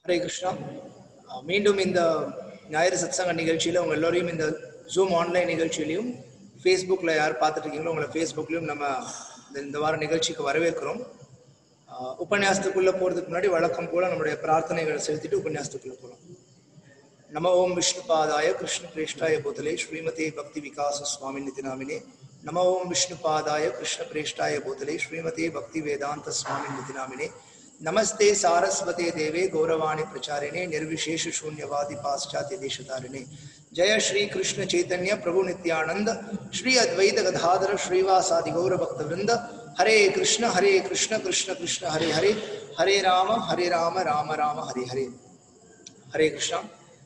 ஹரே கிருஷ்ணா அஹ் மீண்டும் இந்த ஞாயிறு சத்சங்க நிகழ்ச்சியில் உங்கள் எல்லோரையும் இந்த ஜூம் ஆன்லைன் நிகழ்ச்சியிலையும் ஃபேஸ்புக்கில் யார் பார்த்துட்டு இருக்கீங்களோ உங்களை ஃபேஸ்புக்லையும் நம்ம இந்த இந்த வார நிகழ்ச்சிக்கு வரவேற்கிறோம் அஹ் உபன்யாசத்துக்குள்ளே போகிறதுக்கு முன்னாடி வழக்கம் போல நம்மளுடைய பிரார்த்தனைகளை செலுத்திட்டு உபன்யாசத்துக்குள்ளே போகலாம் नमो ओम विष्णुपादाय कृष्ण प्रेष्ठाय भूतले श्रीमते भक्ति विकास स्वामी निति नामिने नमो ओम विष्णुपादाय कृष्ण प्रेष्ठाय भूतले श्रीमते भक्ति वेदांत स्वामी निति नामिने नमस्ते सारस्वते देवे गौरवाणी प्रचारिणे निर्विशेष शून्यवादी पाश्चात्य देशतारिणे जय श्री कृष्ण चैतन्य प्रभु नित्यानंद श्री अद्वैत गधाधर श्रीवासादि गौर भक्त वृंद हरे कृष्ण हरे कृष्ण कृष्ण कृष्ण हरे हरे हरे राम हरे राम राम राम हरे हरे हरे कृष्णा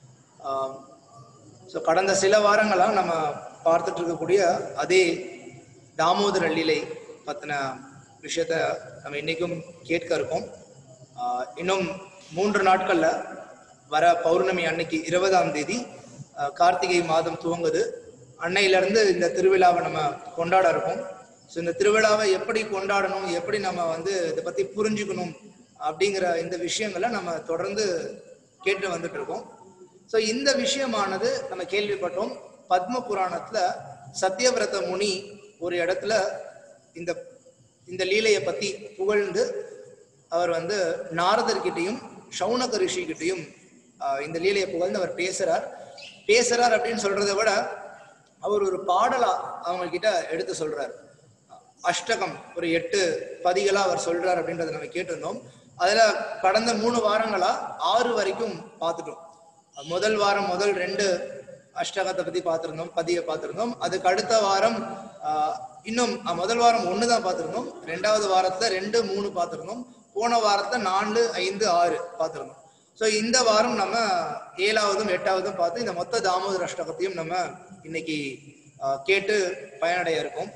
ஸோ கடந்த சில வாரங்களாக நம்ம பார்த்துட்டு இருக்கக்கூடிய அதே தாமோதர லீலை பற்றின விஷயத்த நம்ம இன்னைக்கும் கேட்க இருக்கோம் ஆஹ் இன்னும் மூன்று நாட்களில் வர பௌர்ணமி அன்னைக்கு இருபதாம் தேதி ஆஹ் கார்த்திகை மாதம் துவங்குது அன்னையிலேருந்து இந்த திருவிழாவை நம்ம கொண்டாட இருக்கோம் ஸோ இந்த திருவிழாவை எப்படி கொண்டாடணும் எப்படி நம்ம வந்து இதை பற்றி புரிஞ்சுக்கணும் அப்படிங்கிற இந்த விஷயங்களை நம்ம தொடர்ந்து கேட்டு வந்துட்டு இருக்கோம் ஸோ இந்த விஷயமானது நம்ம கேள்விப்பட்டோம் பத்ம புராணத்துல சத்தியவிரத முனி ஒரு இடத்துல இந்த இந்த லீலையை பத்தி புகழ்ந்து அவர் வந்து நாரதர்கிட்டையும் சௌனக ரிஷிகிட்டையும் ஆஹ், இந்த லீலையை புகழ்ந்து அவர் பேசுறார் பேசுறார் அப்படின்னு சொல்றதை விட அவர் ஒரு பாடலா அவங்க கிட்ட எடுத்து சொல்றார் அஷ்டகம் ஒரு எட்டு பதிகளா அவர் சொல்றார் அப்படின்றத நம்ம கேட்டிருந்தோம் அதுல கடந்த மூணு வாரங்களா ஆறு வரைக்கும் பார்த்துட்டோம் முதல் வாரம் முதல் ரெண்டு அஷ்டகத்தை பத்தி பார்த்திருந்தோம் பதியை பார்த்திருந்தோம் அதுக்கு அடுத்த வாரம் ஆஹ், இன்னும் அஹ், முதல் வாரம் ஒன்று தான் பார்த்திருந்தோம் ரெண்டாவது வாரத்துல ரெண்டு மூணு பார்த்திருந்தோம் போன வாரத்துல நாலு ஐந்து ஆறு பார்த்திருந்தோம் ஸோ இந்த வாரம் நம்ம ஏழாவதும் எட்டாவதும் பார்த்து இந்த மொத்த தாமோதர அஷ்டகத்தையும் நம்ம இன்னைக்கு ஆஹ், கேட்டு பயனடைய இருக்கோம்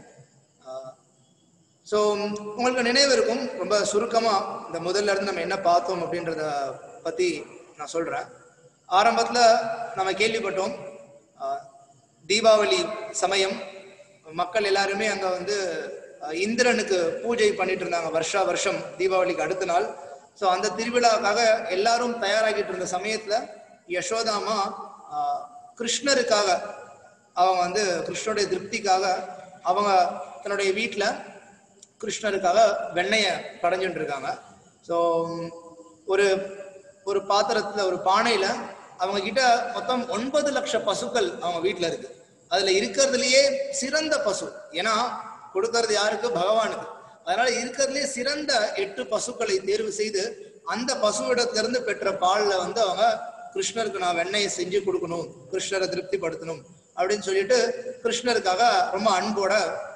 ஸோ உங்களுக்கு நினைவு இருக்கும் ரொம்ப சுருக்கமா இந்த முதல்ல இருந்து நம்ம என்ன பார்த்தோம் அப்படின்றத பத்தி நான் சொல்றேன் ஆரம்பத்துல நம்ம கேள்விப்பட்டோம் ஆஹ், தீபாவளி சமயம் மக்கள் எல்லாருமே அங்க வந்து ஆஹ், இந்திரனுக்கு பூஜை பண்ணிட்டு இருந்தாங்க வருஷா வருஷம் தீபாவளிக்கு அடுத்த நாள் ஸோ அந்த திருவிழாவுக்காக எல்லாரும் தயாராகிட்டு இருந்த சமயத்துல யசோதாமா ஆஹ், கிருஷ்ணருக்காக அவங்க வந்து கிருஷ்ணருடைய திருப்திக்காக அவங்க தன்னுடைய வீட்டில் கிருஷ்ணருக்காக வெண்ணெயை கடைஞ்சுட்டு இருக்காங்க ஸோ ஒரு ஒரு பாத்திரத்துல ஒரு பானையில அவங்க கிட்ட மொத்தம் ஒன்பது லட்ச பசுக்கள் அவங்க வீட்டுல இருக்கு அதுல இருக்கிறதுலயே சிறந்த பசு ஏன்னா கொடுக்கறது யாருக்கு பகவானுக்கு அதனால இருக்கிறதுலயே சிறந்த எட்டு பசுக்களை தேர்வு செய்து அந்த பசுவிடத்துல இருந்து பெற்ற பால்ல வந்து அவங்க கிருஷ்ணருக்கு நான் வெண்ணெயை செஞ்சு கொடுக்கணும் கிருஷ்ணரை திருப்திப்படுத்தணும் அப்படின்னு சொல்லிட்டு கிருஷ்ணருக்காக ரொம்ப அன்போட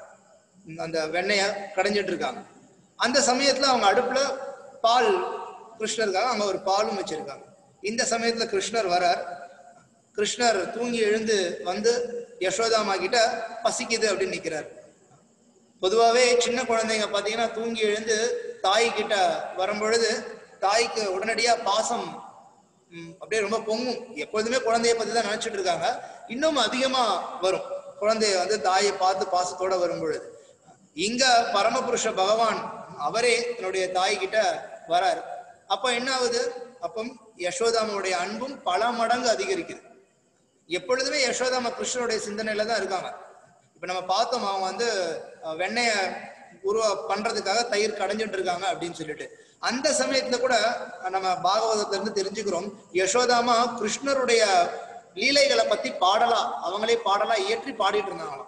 அந்த வெண்ணெயை கடைஞ்சிட்டு இருக்காங்க அந்த சமயத்துல அவங்க அடுப்புல பால் கிருஷ்ணருக்காக அங்க ஒரு பாலும் வச்சிருக்காங்க இந்த சமயத்துல கிருஷ்ணர் வரார் கிருஷ்ணர் தூங்கி எழுந்து வந்து யசோதாமா கிட்ட பசிக்குது அப்படின்னு நிக்கிறார் பொதுவாகவே சின்ன குழந்தைங்க பார்த்தீங்கன்னா தூங்கி எழுந்து தாய் கிட்ட வரும்பொழுது தாய்க்கு உடனடியா பாசம் ம், அப்படியே ரொம்ப பொங்கும் எப்பொழுதுமே குழந்தைய பத்தி தான் நினைச்சிட்டு இருக்காங்க இன்னும் அதிகமா வரும் குழந்தைய வந்து தாயை பார்த்து பாசத்தோட வரும் பொழுது இங்க பரமபுருஷ பகவான் அவரே தன்னுடைய தாய் கிட்ட வரார் அப்ப என்ன ஆகுது அப்போ யசோதாமனுடைய அன்பும் பல மடங்கு அதிகரிக்குது எப்பொழுதுமே யசோதாமா கிருஷ்ணனுடைய சிந்தனையில தான் இருக்காங்க இப்ப நம்ம பார்த்தோம் அவங்க வந்து அஹ், வெண்ணெய உருவ பண்றதுக்காக தயிர் கடைஞ்சிட்டு இருக்காங்க அப்படின்னு சொல்லிட்டு அந்த சமயத்துல கூட நம்ம பாகவதத்துல இருந்து தெரிஞ்சுக்கிறோம் யசோதாமா கிருஷ்ணருடைய லீலைகளை பத்தி பாடலா அவங்களே பாடலா ஏற்றி பாடிட்டு இருந்தாங்களாம்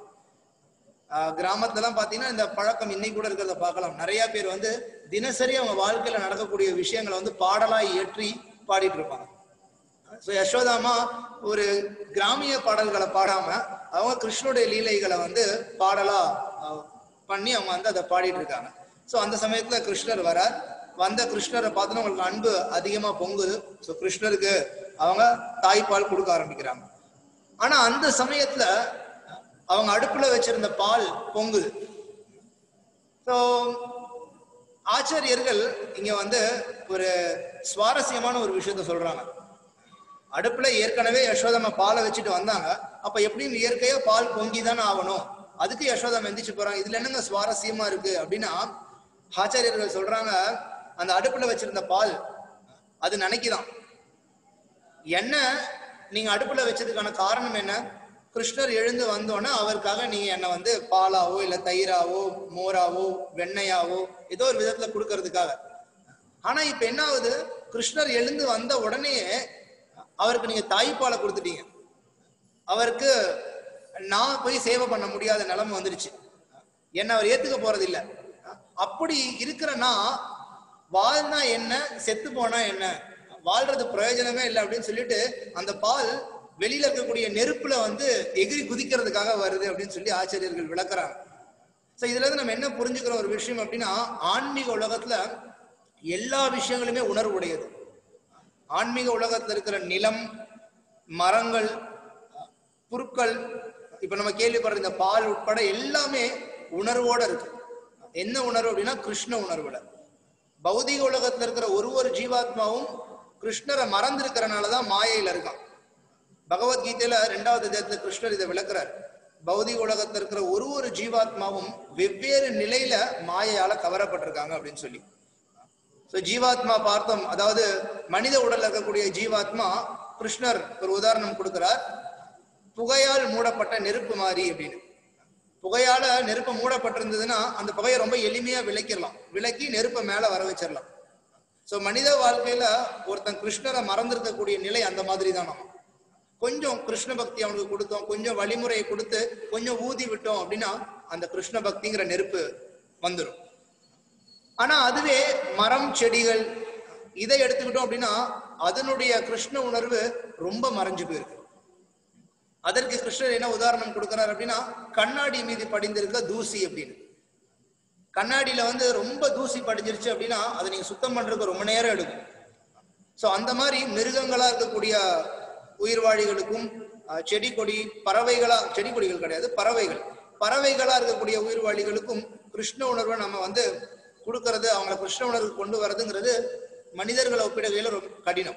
ஆஹ் கிராமத்துல எல்லாம் பாத்தீங்கன்னா இந்த பழக்கம் இன்னைக்கு கூட இருக்கிறத பார்க்கலாம் நிறைய பேர் வந்து தினசரி அவங்க வாழ்க்கையில நடக்கக்கூடிய விஷயங்களை வந்து பாடலா ஏற்றி பாடிட்டு இருப்பாங்க ஸோ யசோதாமா ஒரு கிராமிய பாடல்களை பாடாம அவங்க கிருஷ்ணனுடைய லீலைகளை வந்து பாடலா ஆஹ், பண்ணி அவங்க வந்து அதை பாடிட்டு இருக்காங்க ஸோ அந்த சமயத்துல கிருஷ்ணர் வரார் வந்த கிருஷ்ணரை பார்த்தோன்னா உங்களுக்கு அன்பு அதிகமா பொங்குது ஸோ கிருஷ்ணருக்கு அவங்க தாய்ப்பால் கொடுக்க ஆரம்பிக்கிறாங்க ஆனா அந்த சமயத்துல அவங்க அடுப்புல வச்சிருந்த பால் பொங்குது ஸோ ஆச்சாரியர்கள் இங்க வந்து ஒரு சுவாரஸ்யமான ஒரு விஷயத்த சொல்றாங்க அடுப்புல ஏற்கனவே யசோதம்மா பாலை வச்சுட்டு வந்தாங்க அப்ப எப்படியும் இயற்கையா பால் பொங்கி தானே ஆகணும் அதுக்கு யசோதம் எந்திரிச்சு போறாங்க இதுல என்னங்க சுவாரஸ்யமா இருக்கு அப்படின்னா ஆச்சாரியர்கள் சொல்றாங்க அந்த அடுப்புல வச்சிருந்த பால் அது நினைக்குதான் எண்ணெய் நீங்க அடுப்புல வச்சதுக்கான காரணம் என்ன கிருஷ்ணர் எழுந்து வந்தோன்னே அவருக்காக நீங்க எண்ணெய் வந்து பாலாவோ இல்ல தயிராவோ மோராவோ வெண்ணெயாவோ ஏதோ ஒரு விதத்துல கொடுக்கறதுக்காக ஆனா இப்ப என்ன ஆகுது கிருஷ்ணர் எழுந்து வந்த உடனே அவருக்கு நீங்க தாய்ப்பாலை கொடுத்துட்டீங்க அவருக்கு நான் போய் சேவை பண்ண முடியாத நிலைமை வந்துருச்சு என்ன அவர் ஏத்துக்க போறது இல்ல அப்படி இருக்கிறனா வாழ்னா என்ன செத்து போனா என்ன வாழ்றது பிரயோஜனமே இல்லை அப்படின்னு சொல்லிட்டு அந்த பால் வெளியில இருக்கக்கூடிய நெருப்புல வந்து எகிரி குதிக்கிறதுக்காக வருது அப்படின்னு சொல்லி ஆச்சரியர்கள் விளக்குறாங்க சோ இதுல இருந்து நம்ம என்ன புரிஞ்சுக்கிற ஒரு விஷயம் அப்படின்னா ஆன்மீக உலகத்துல எல்லா விஷயங்களுமே உணர்வுடையது ஆன்மீக உலகத்துல இருக்கிற நிலம் மரங்கள் புற்கள் இப்ப நம்ம கேள்விப்படுற இந்த பால் உட்பட எல்லாமே உணர்வோட இருக்கு என்ன உணர்வு அப்படின்னா கிருஷ்ண உணர்வுல பௌதிக உலகத்துல இருக்கிற ஒரு ஒரு ஜீவாத்மாவும் கிருஷ்ணரை மறந்திருக்கிறனாலதான் மாயையில இருக்கான் பகவத்கீதையில ரெண்டாவது அத்தியாயத்துல கிருஷ்ணர் இதை விளக்குறார் பௌதிக உலகத்துல இருக்கிற ஒரு ஒரு ஜீவாத்மாவும் வெவ்வேறு நிலையில மாயையால கவரப்பட்டிருக்காங்க அப்படின்னு சொல்லி ஸோ ஜீவாத்மா பார்த்தோம் அதாவது மனித உடல்ல இருக்கக்கூடிய ஜீவாத்மா கிருஷ்ணர் ஒரு உதாரணம் கொடுக்கிறார் புகையால் மூடப்பட்ட நெருப்பு மாதிரி அப்படின்னு புகையால நெருப்பு மூடப்பட்டிருந்ததுன்னா அந்த புகையை ரொம்ப எளிமையா விளக்கிடலாம் விளக்கி நெருப்பை மேல வர வச்சிடலாம் ஸோ மனித வாழ்க்கையில ஒருத்தன் கிருஷ்ணரை மறந்திருக்கக்கூடிய நிலை அந்த மாதிரி தான் நம்ம கொஞ்சம் கிருஷ்ண பக்தி அவனுக்கு கொடுத்தோம் கொஞ்சம் வழிமுறையை கொடுத்து கொஞ்சம் ஊதி விட்டோம் அப்படின்னா அந்த கிருஷ்ண பக்திங்கிற நெருப்பு வந்துடும் ஆனா அதுவே மரம் செடிகள் இதை எடுத்துக்கிட்டோம் அப்படின்னா அதனுடைய கிருஷ்ண உணர்வு ரொம்ப மறைஞ்சு போயிருக்கு அதற்கு கிருஷ்ணர் என்ன உதாரணம் கொடுக்கிறார் அப்படின்னா கண்ணாடி மீது படிந்திருக்க தூசி அப்படின்னு கண்ணாடியில வந்து ரொம்ப தூசி படிஞ்சிருச்சு அப்படின்னா அதை நீங்க சுத்தம் பண்றதுக்கு ரொம்ப நேரம் எடுக்கும் ஸோ அந்த மாதிரி மிருகங்களா இருக்கக்கூடிய உயிர்வாழிகளுக்கும் அஹ், செடி கொடி பறவைகளா செடி கொடிகள் கிடையாது பறவைகள் பறவைகளா இருக்கக்கூடிய உயிர்வாழிகளுக்கும் கிருஷ்ண உணர்வை நம்ம வந்து கொடுக்கறது அவங்கள கிருஷ்ண உணர்வு கொண்டு வர்றதுங்கிறது மனிதர்களை ஒப்பிடுகையில ரொம்ப கடினம்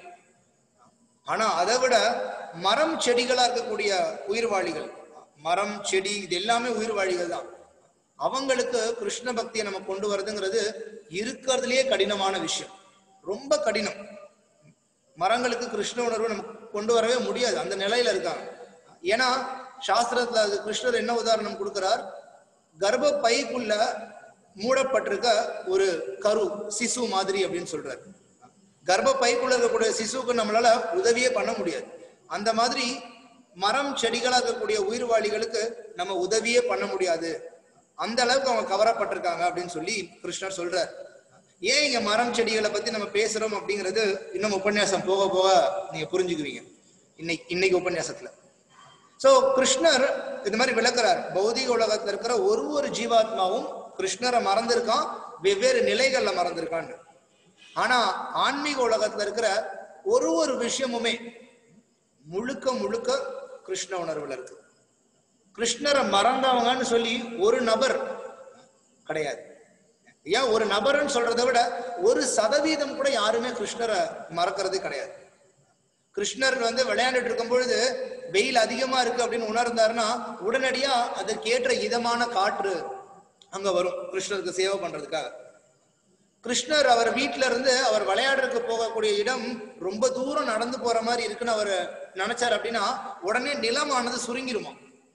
ஆனா அதை விட மரம் செடிகளா இருக்கக்கூடிய உயிர்வாழிகள் மரம் செடி இது எல்லாமே உயிர்வாழிகள் தான் அவங்களுக்கு கிருஷ்ண பக்தியை நம்ம கொண்டு வர்றதுங்கிறது இருக்கிறதுலயே கடினமான விஷயம் ரொம்ப கடினம் மரங்களுக்கு கிருஷ்ண உணர்வு நம்ம கொண்டு வரவே முடியாது அந்த நிலையில இருக்காங்க ஏன்னா சாஸ்திரத்துல அது கிருஷ்ணர் என்ன உதாரணம் கொடுக்கிறார் கர்ப்ப பைக்குள்ள மூடப்பட்டிருக்க ஒரு கரு சிசு மாதிரி அப்படின்னு சொல்றாரு கர்ப்ப பைக்குள்ள இருக்கக்கூடிய சிசுவுக்கு நம்மளால உதவியே பண்ண முடியாது அந்த மாதிரி மரம் செடிகளா இருக்கக்கூடிய உயிர்வாளிகளுக்கு நம்ம உதவியே பண்ண முடியாது அந்த அளவுக்கு அவங்க கவரப்பட்டிருக்காங்க அப்படின்னு சொல்லி கிருஷ்ணர் சொல்றார் ஏன் இங்க மரம் செடிகளை பத்தி நம்ம பேசுறோம் அப்படிங்கிறது இன்னும் உபன்யாசம் போக போக நீங்க புரிஞ்சுக்குவீங்க இன்னைக்கு இன்னைக்கு உபன்யாசத்துல சோ கிருஷ்ணர் இது மாதிரி விளக்குறார் பௌதிக உலகத்துல இருக்கிற ஒரு ஒரு ஜீவாத்மாவும் கிருஷ்ணரை மறந்திருக்கான் வெவ்வேறு நிலைகள்ல மறந்திருக்கான்னு ஆனா ஆன்மீக உலகத்துல இருக்கிற ஒரு ஒரு விஷயமுமே முழுக்க முழுக்க கிருஷ்ண உணர்வுல இருக்கு கிருஷ்ணரை மறந்தவங்கன்னு சொல்லி ஒரு நபர் கிடையாது ஏன் ஒரு நபர்னு சொல்றதை விட ஒரு சதவீதம் கூட யாருமே கிருஷ்ணரை மறக்கிறது கிடையாது கிருஷ்ணர் வந்து விளையாண்டுட்டு இருக்கும் பொழுது வெயில் அதிகமா இருக்கு அப்படின்னு உணர்ந்தாருன்னா உடனடியா அதற்கேற்ற இதமான காற்று அங்க வரும் கிருஷ்ணருக்கு சேவை பண்றதுக்காக கிருஷ்ணர் அவர் வீட்ல இருந்து அவர் விளையாடுறதுக்கு போகக்கூடிய இடம் ரொம்ப தூரம் நடந்து போற மாதிரி இருக்குன்னு அவர் நினைச்சார் அப்படின்னா உடனே நிலமானது சுருங்கிருமா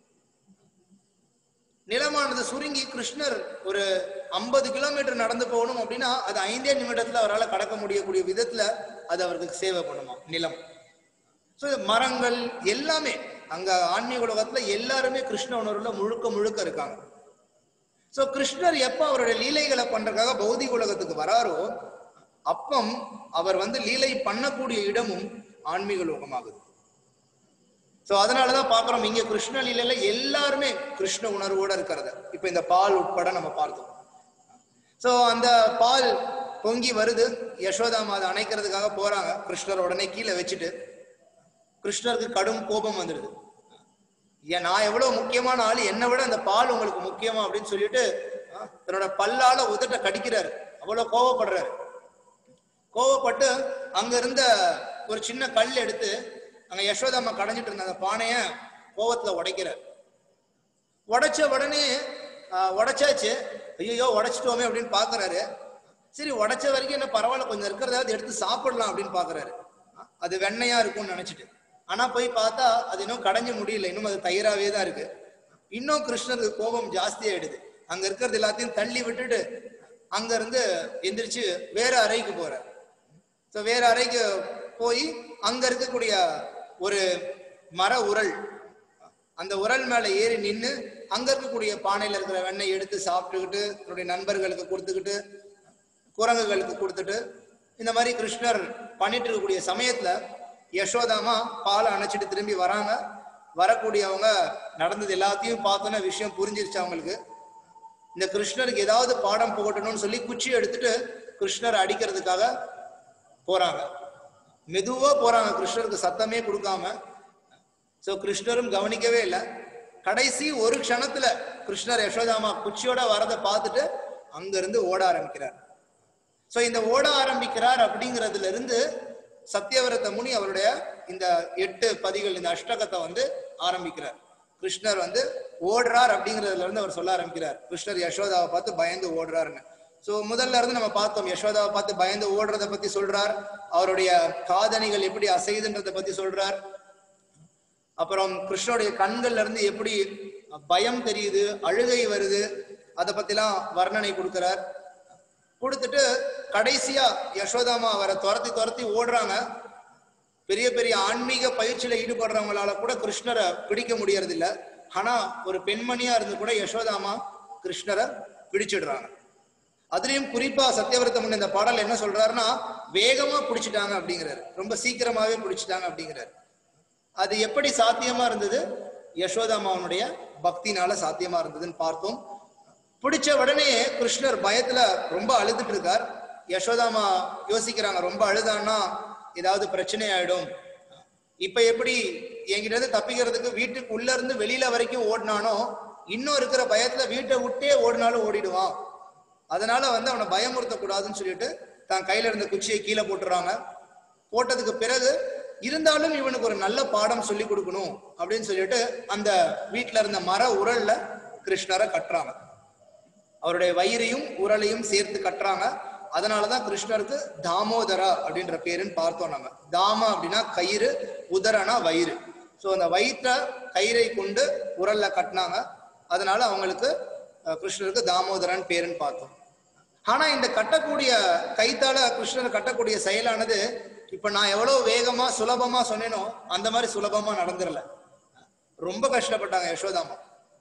நிலமானது சுருங்கி கிருஷ்ணர் ஒரு ஐம்பது கிலோமீட்டர் நடந்து போகணும் அப்படின்னா அது ஐந்தே நிமிடத்துல அவரால் கடக்க முடியக்கூடிய விதத்துல அது அவருக்கு சேவை பண்ணுமா நிலம் ஸோ மரங்கள் எல்லாமே அங்க ஆன்மீக உலகத்துல எல்லாருமே கிருஷ்ண உணர்வுல முழுக்க முழுக்க இருக்காங்க சோ கிருஷ்ணர் எப்ப அவருடைய லீலைகளை பண்றதுக்காக பௌதிக உலகத்துக்கு வராரோ அப்பம் அவர் வந்து லீலை பண்ணக்கூடிய இடமும் ஆன்மீக லோகமாகுது சோ அதனாலதான் பாக்குறோம் இங்க கிருஷ்ண லீலையில எல்லாருமே கிருஷ்ண உணர்வோட இருக்கிறத இப்ப இந்த பால் உட்பட நம்ம பார்த்தோம் சோ அந்த பால் பொங்கி வருது யசோதா மாதை அணைக்கிறதுக்காக போறாங்க கிருஷ்ணர் உடனே கீழே வச்சுட்டு கிருஷ்ணருக்கு கடும் கோபம் வந்துடுது ஏன் நான் எவ்வளவு முக்கியமான ஆளு என்னை விட அந்த பால் உங்களுக்கு முக்கியமா அப்படின்னு சொல்லிட்டு ஆ, தன்னோட பல்லால உதட்ட கடிக்கிறாரு அவ்வளவு கோவப்படுறாரு கோவப்பட்டு அங்க இருந்த ஒரு சின்ன கல் எடுத்து அங்க யசோதாம்மா கடைஞ்சிட்டு இருந்த அந்த பானைய கோவத்துல உடைக்கிறார் உடைச்ச உடனே ஆ, உடைச்சாச்சு ஐயோ உடைச்சிட்டோமே அப்படின்னு பாக்குறாரு சரி உடைச்ச வரைக்கும் என்ன பரவாயில்ல கொஞ்சம் இருக்கிறதாவது எடுத்து சாப்பிடலாம் அப்படின்னு பாக்குறாரு ஆ, அது வெண்ணையா இருக்கும்னு நினைச்சிட்டு ஆனா போய் பார்த்தா அது இன்னும் கடைஞ்சு முடியல இன்னும் அது தயிராவே தான் இருக்கு இன்னும் கிருஷ்ணருக்கு கோபம் ஜாஸ்தி ஆயிடுது அங்க இருக்கிறது எல்லாத்தையும் தள்ளி விட்டுட்டு அங்க இருந்து எந்திரிச்சு வேற அறைக்கு போறார் ஸோ வேற அறைக்கு போய் அங்க இருக்கக்கூடிய ஒரு மர உரல் அந்த உரல் மேல ஏறி நின்று அங்க இருக்கக்கூடிய பானையில இருக்கிற வெண்ணெய் எடுத்து சாப்பிட்டுக்கிட்டு தன்னுடைய நண்பர்களுக்கு கொடுத்துக்கிட்டு குரங்குகளுக்கு கொடுத்துட்டு இந்த மாதிரி கிருஷ்ணர் பண்ணிட்டு இருக்கக்கூடிய சமயத்துல யசோதாமா பாலை அணைச்சிட்டு திரும்பி வராங்க வரக்கூடியவங்க நடந்தது எல்லாத்தையும் பார்த்தோன்னே விஷயம் புரிஞ்சிருச்சு அவங்களுக்கு இந்த கிருஷ்ணருக்கு ஏதாவது பாடம் புகட்டணும்னு சொல்லி குச்சி எடுத்துட்டு கிருஷ்ணரை அடிக்கிறதுக்காக போறாங்க மெதுவா போறாங்க கிருஷ்ணருக்கு சத்தமே கொடுக்காம சோ கிருஷ்ணரும் கவனிக்கவே இல்லை கடைசி ஒரு க்ஷணத்துல கிருஷ்ணர் யசோதாமா குச்சியோட வரதை பார்த்துட்டு அங்க இருந்து ஓட ஆரம்பிக்கிறார் சோ இந்த ஓட ஆரம்பிக்கிறார் அப்படிங்கிறதுல இருந்து சத்தியவரத முனி அவருடைய இந்த எட்டு பதிகள் இந்த அஷ்டகத்தை வந்து ஆரம்பிக்கிறார் கிருஷ்ணர் வந்து ஓடுறார் அப்படிங்கிறதுல இருந்து அவர் சொல்ல ஆரம்பிக்கிறார் கிருஷ்ணர் யசோதாவை பார்த்து பயந்து ஓடுறாருன்னு சோ முதல்ல இருந்து நம்ம பார்த்தோம் யசோதாவை பார்த்து பயந்து ஓடுறத பத்தி சொல்றார் அவருடைய காதணிகள் எப்படி அசையுதுன்றத பத்தி சொல்றார் அப்புறம் கிருஷ்ணருடைய கண்கள்ல இருந்து எப்படி பயம் தெரியுது அழுகை வருது அதை பத்திலாம் வர்ணனை கொடுக்கிறார் கொடுத்துட்டு கடைசியா யசோதாமா அவரை துரத்தி துரத்தி ஓடுறாங்க பெரிய பெரிய ஆன்மீக பயிற்சியில ஈடுபடுறவங்களால கூட கிருஷ்ணரை பிடிக்க முடியறது இல்ல ஆனா ஒரு பெண்மணியா இருந்து கூட யசோதாமா கிருஷ்ணரை பிடிச்சிடுறாங்க அதுலயும் குறிப்பா சத்யவிரத முன்ன இந்த பாடல் என்ன சொல்றாருன்னா வேகமா பிடிச்சிட்டாங்க அப்படிங்கிறாரு ரொம்ப சீக்கிரமாவே பிடிச்சிட்டாங்க அப்படிங்கிறாரு அது எப்படி சாத்தியமா இருந்தது யசோதாமாவனுடைய பக்தினால சாத்தியமா இருந்ததுன்னு பார்த்தோம் பிடிச்ச உடனே கிருஷ்ணர் பயத்துல ரொம்ப அழுதுட்டு இருக்கார் யசோதாமா யோசிக்கிறாங்க ரொம்ப அழுதான்னா ஏதாவது பிரச்சனை ஆயிடும் இப்ப எப்படி என்கிட்ட இருந்து தப்பிக்கிறதுக்கு வீட்டுக்கு உள்ள இருந்து வெளியில வரைக்கும் ஓடினானோ இன்னும் இருக்கிற பயத்துல வீட்டை விட்டே ஓடினாலும் ஓடிடுவான் அதனால வந்து அவனை பயமுறுத்த கூடாதுன்னு சொல்லிட்டு தான் கையில இருந்த குச்சியை கீழே போட்டுறாங்க போட்டதுக்கு பிறகு இருந்தாலும் இவனுக்கு ஒரு நல்ல பாடம் சொல்லி கொடுக்கணும் அப்படின்னு சொல்லிட்டு அந்த வீட்டுல இருந்த மர உரல்ல கிருஷ்ணரை கட்டுறாங்க அவருடைய வயிறையும் உரலையும் சேர்த்து கட்டுறாங்க அதனாலதான் கிருஷ்ணருக்கு தாமோதரா அப்படின்ற பேருன்னு பார்த்தோம் நம்ம தாம அப்படின்னா கயிறு உதரனா வயிறு சோ அந்த வயிற்ற கயிறை கொண்டு உரல்ல கட்டினாங்க அதனால அவங்களுக்கு அஹ், கிருஷ்ணருக்கு தாமோதரன் பேருன்னு பார்த்தோம் ஆனா இந்த கட்டக்கூடிய கைத்தால கிருஷ்ணர் கட்டக்கூடிய செயலானது இப்ப நான் எவ்வளவு வேகமா சுலபமா சொன்னேனோ அந்த மாதிரி சுலபமா நடந்துடல ரொம்ப கஷ்டப்பட்டாங்க யசோதாமா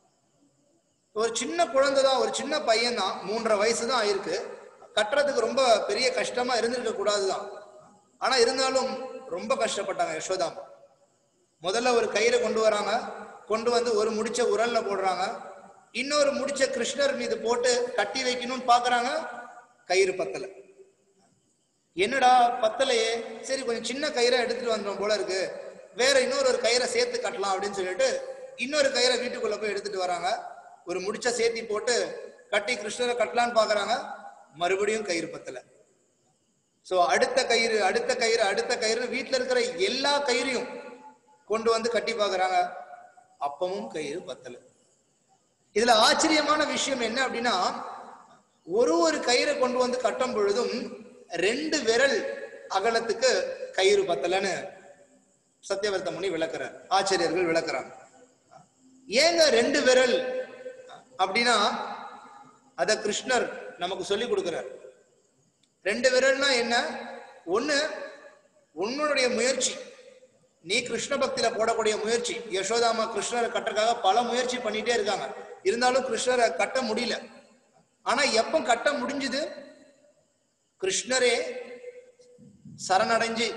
ஒரு சின்ன குழந்தை தான் ஒரு சின்ன பையன் தான் மூன்றரை வயசு தான் ஆயிருக்கு கட்டுறதுக்கு ரொம்ப பெரிய கஷ்டமா இருந்திருக்க கூடாதுதான் ஆனா இருந்தாலும் ரொம்ப கஷ்டப்பட்டாங்க யசோதாமா முதல்ல ஒரு கயிறை கொண்டு வராங்க கொண்டு வந்து ஒரு முடிச்ச உரல்ல போடுறாங்க இன்னொரு முடிச்ச கிருஷ்ணர் மீது போட்டு கட்டி வைக்கணும்னு பாக்குறாங்க கயிறு பத்தல என்னடா பத்தலையே சரி கொஞ்சம் சின்ன கயிறை எடுத்துட்டு வந்தோம் போல இருக்கு வேற இன்னொரு ஒரு கயிறை சேர்த்து கட்டலாம் அப்படின்னு சொல்லிட்டு இன்னொரு கயிறை வீட்டுக்குள்ள போய் எடுத்துட்டு வராங்க ஒரு முடிச்ச சேர்த்தி போட்டு கட்டி கிருஷ்ணரை கட்டலான்னு பாக்குறாங்க மறுபடியும் கயிறு பத்தல சோ அடுத்த கயிறு அடுத்த கயிறு அடுத்த கயிறு வீட்டுல இருக்கிற எல்லா கயிறையும் கொண்டு வந்து கட்டி பாக்குறாங்க அப்பவும் கயிறு பத்தல இதுல ஆச்சரியமான விஷயம் என்ன அப்படின்னா ஒரு ஒரு கயிறை கொண்டு வந்து கட்டும் பொழுதும் ரெண்டு விரல் அகலத்துக்கு கயிறு பத்தலன்னு சத்யவர்த்த முனி விளக்குறார் ஆச்சரியர்கள் விளக்குறாங்க ஏங்க ரெண்டு விரல் அப்படின்னா அத கிருஷ்ணர் நமக்கு சொல்லி கொடுக்கிறார் ரெண்டு விரல்னா என்ன ஒண்ணு உன்னுடைய முயற்சி நீ கிருஷ்ண பக்தியில போடக்கூடிய முயற்சி யசோதாமா கிருஷ்ணரை கட்டுறதுக்காக பல முயற்சி பண்ணிட்டே இருக்காங்க இருந்தாலும் கிருஷ்ணரை கட்ட முடியல ஆனா எப்ப கட்ட முடிஞ்சது கிருஷ்ணரே சரணடைஞ்சு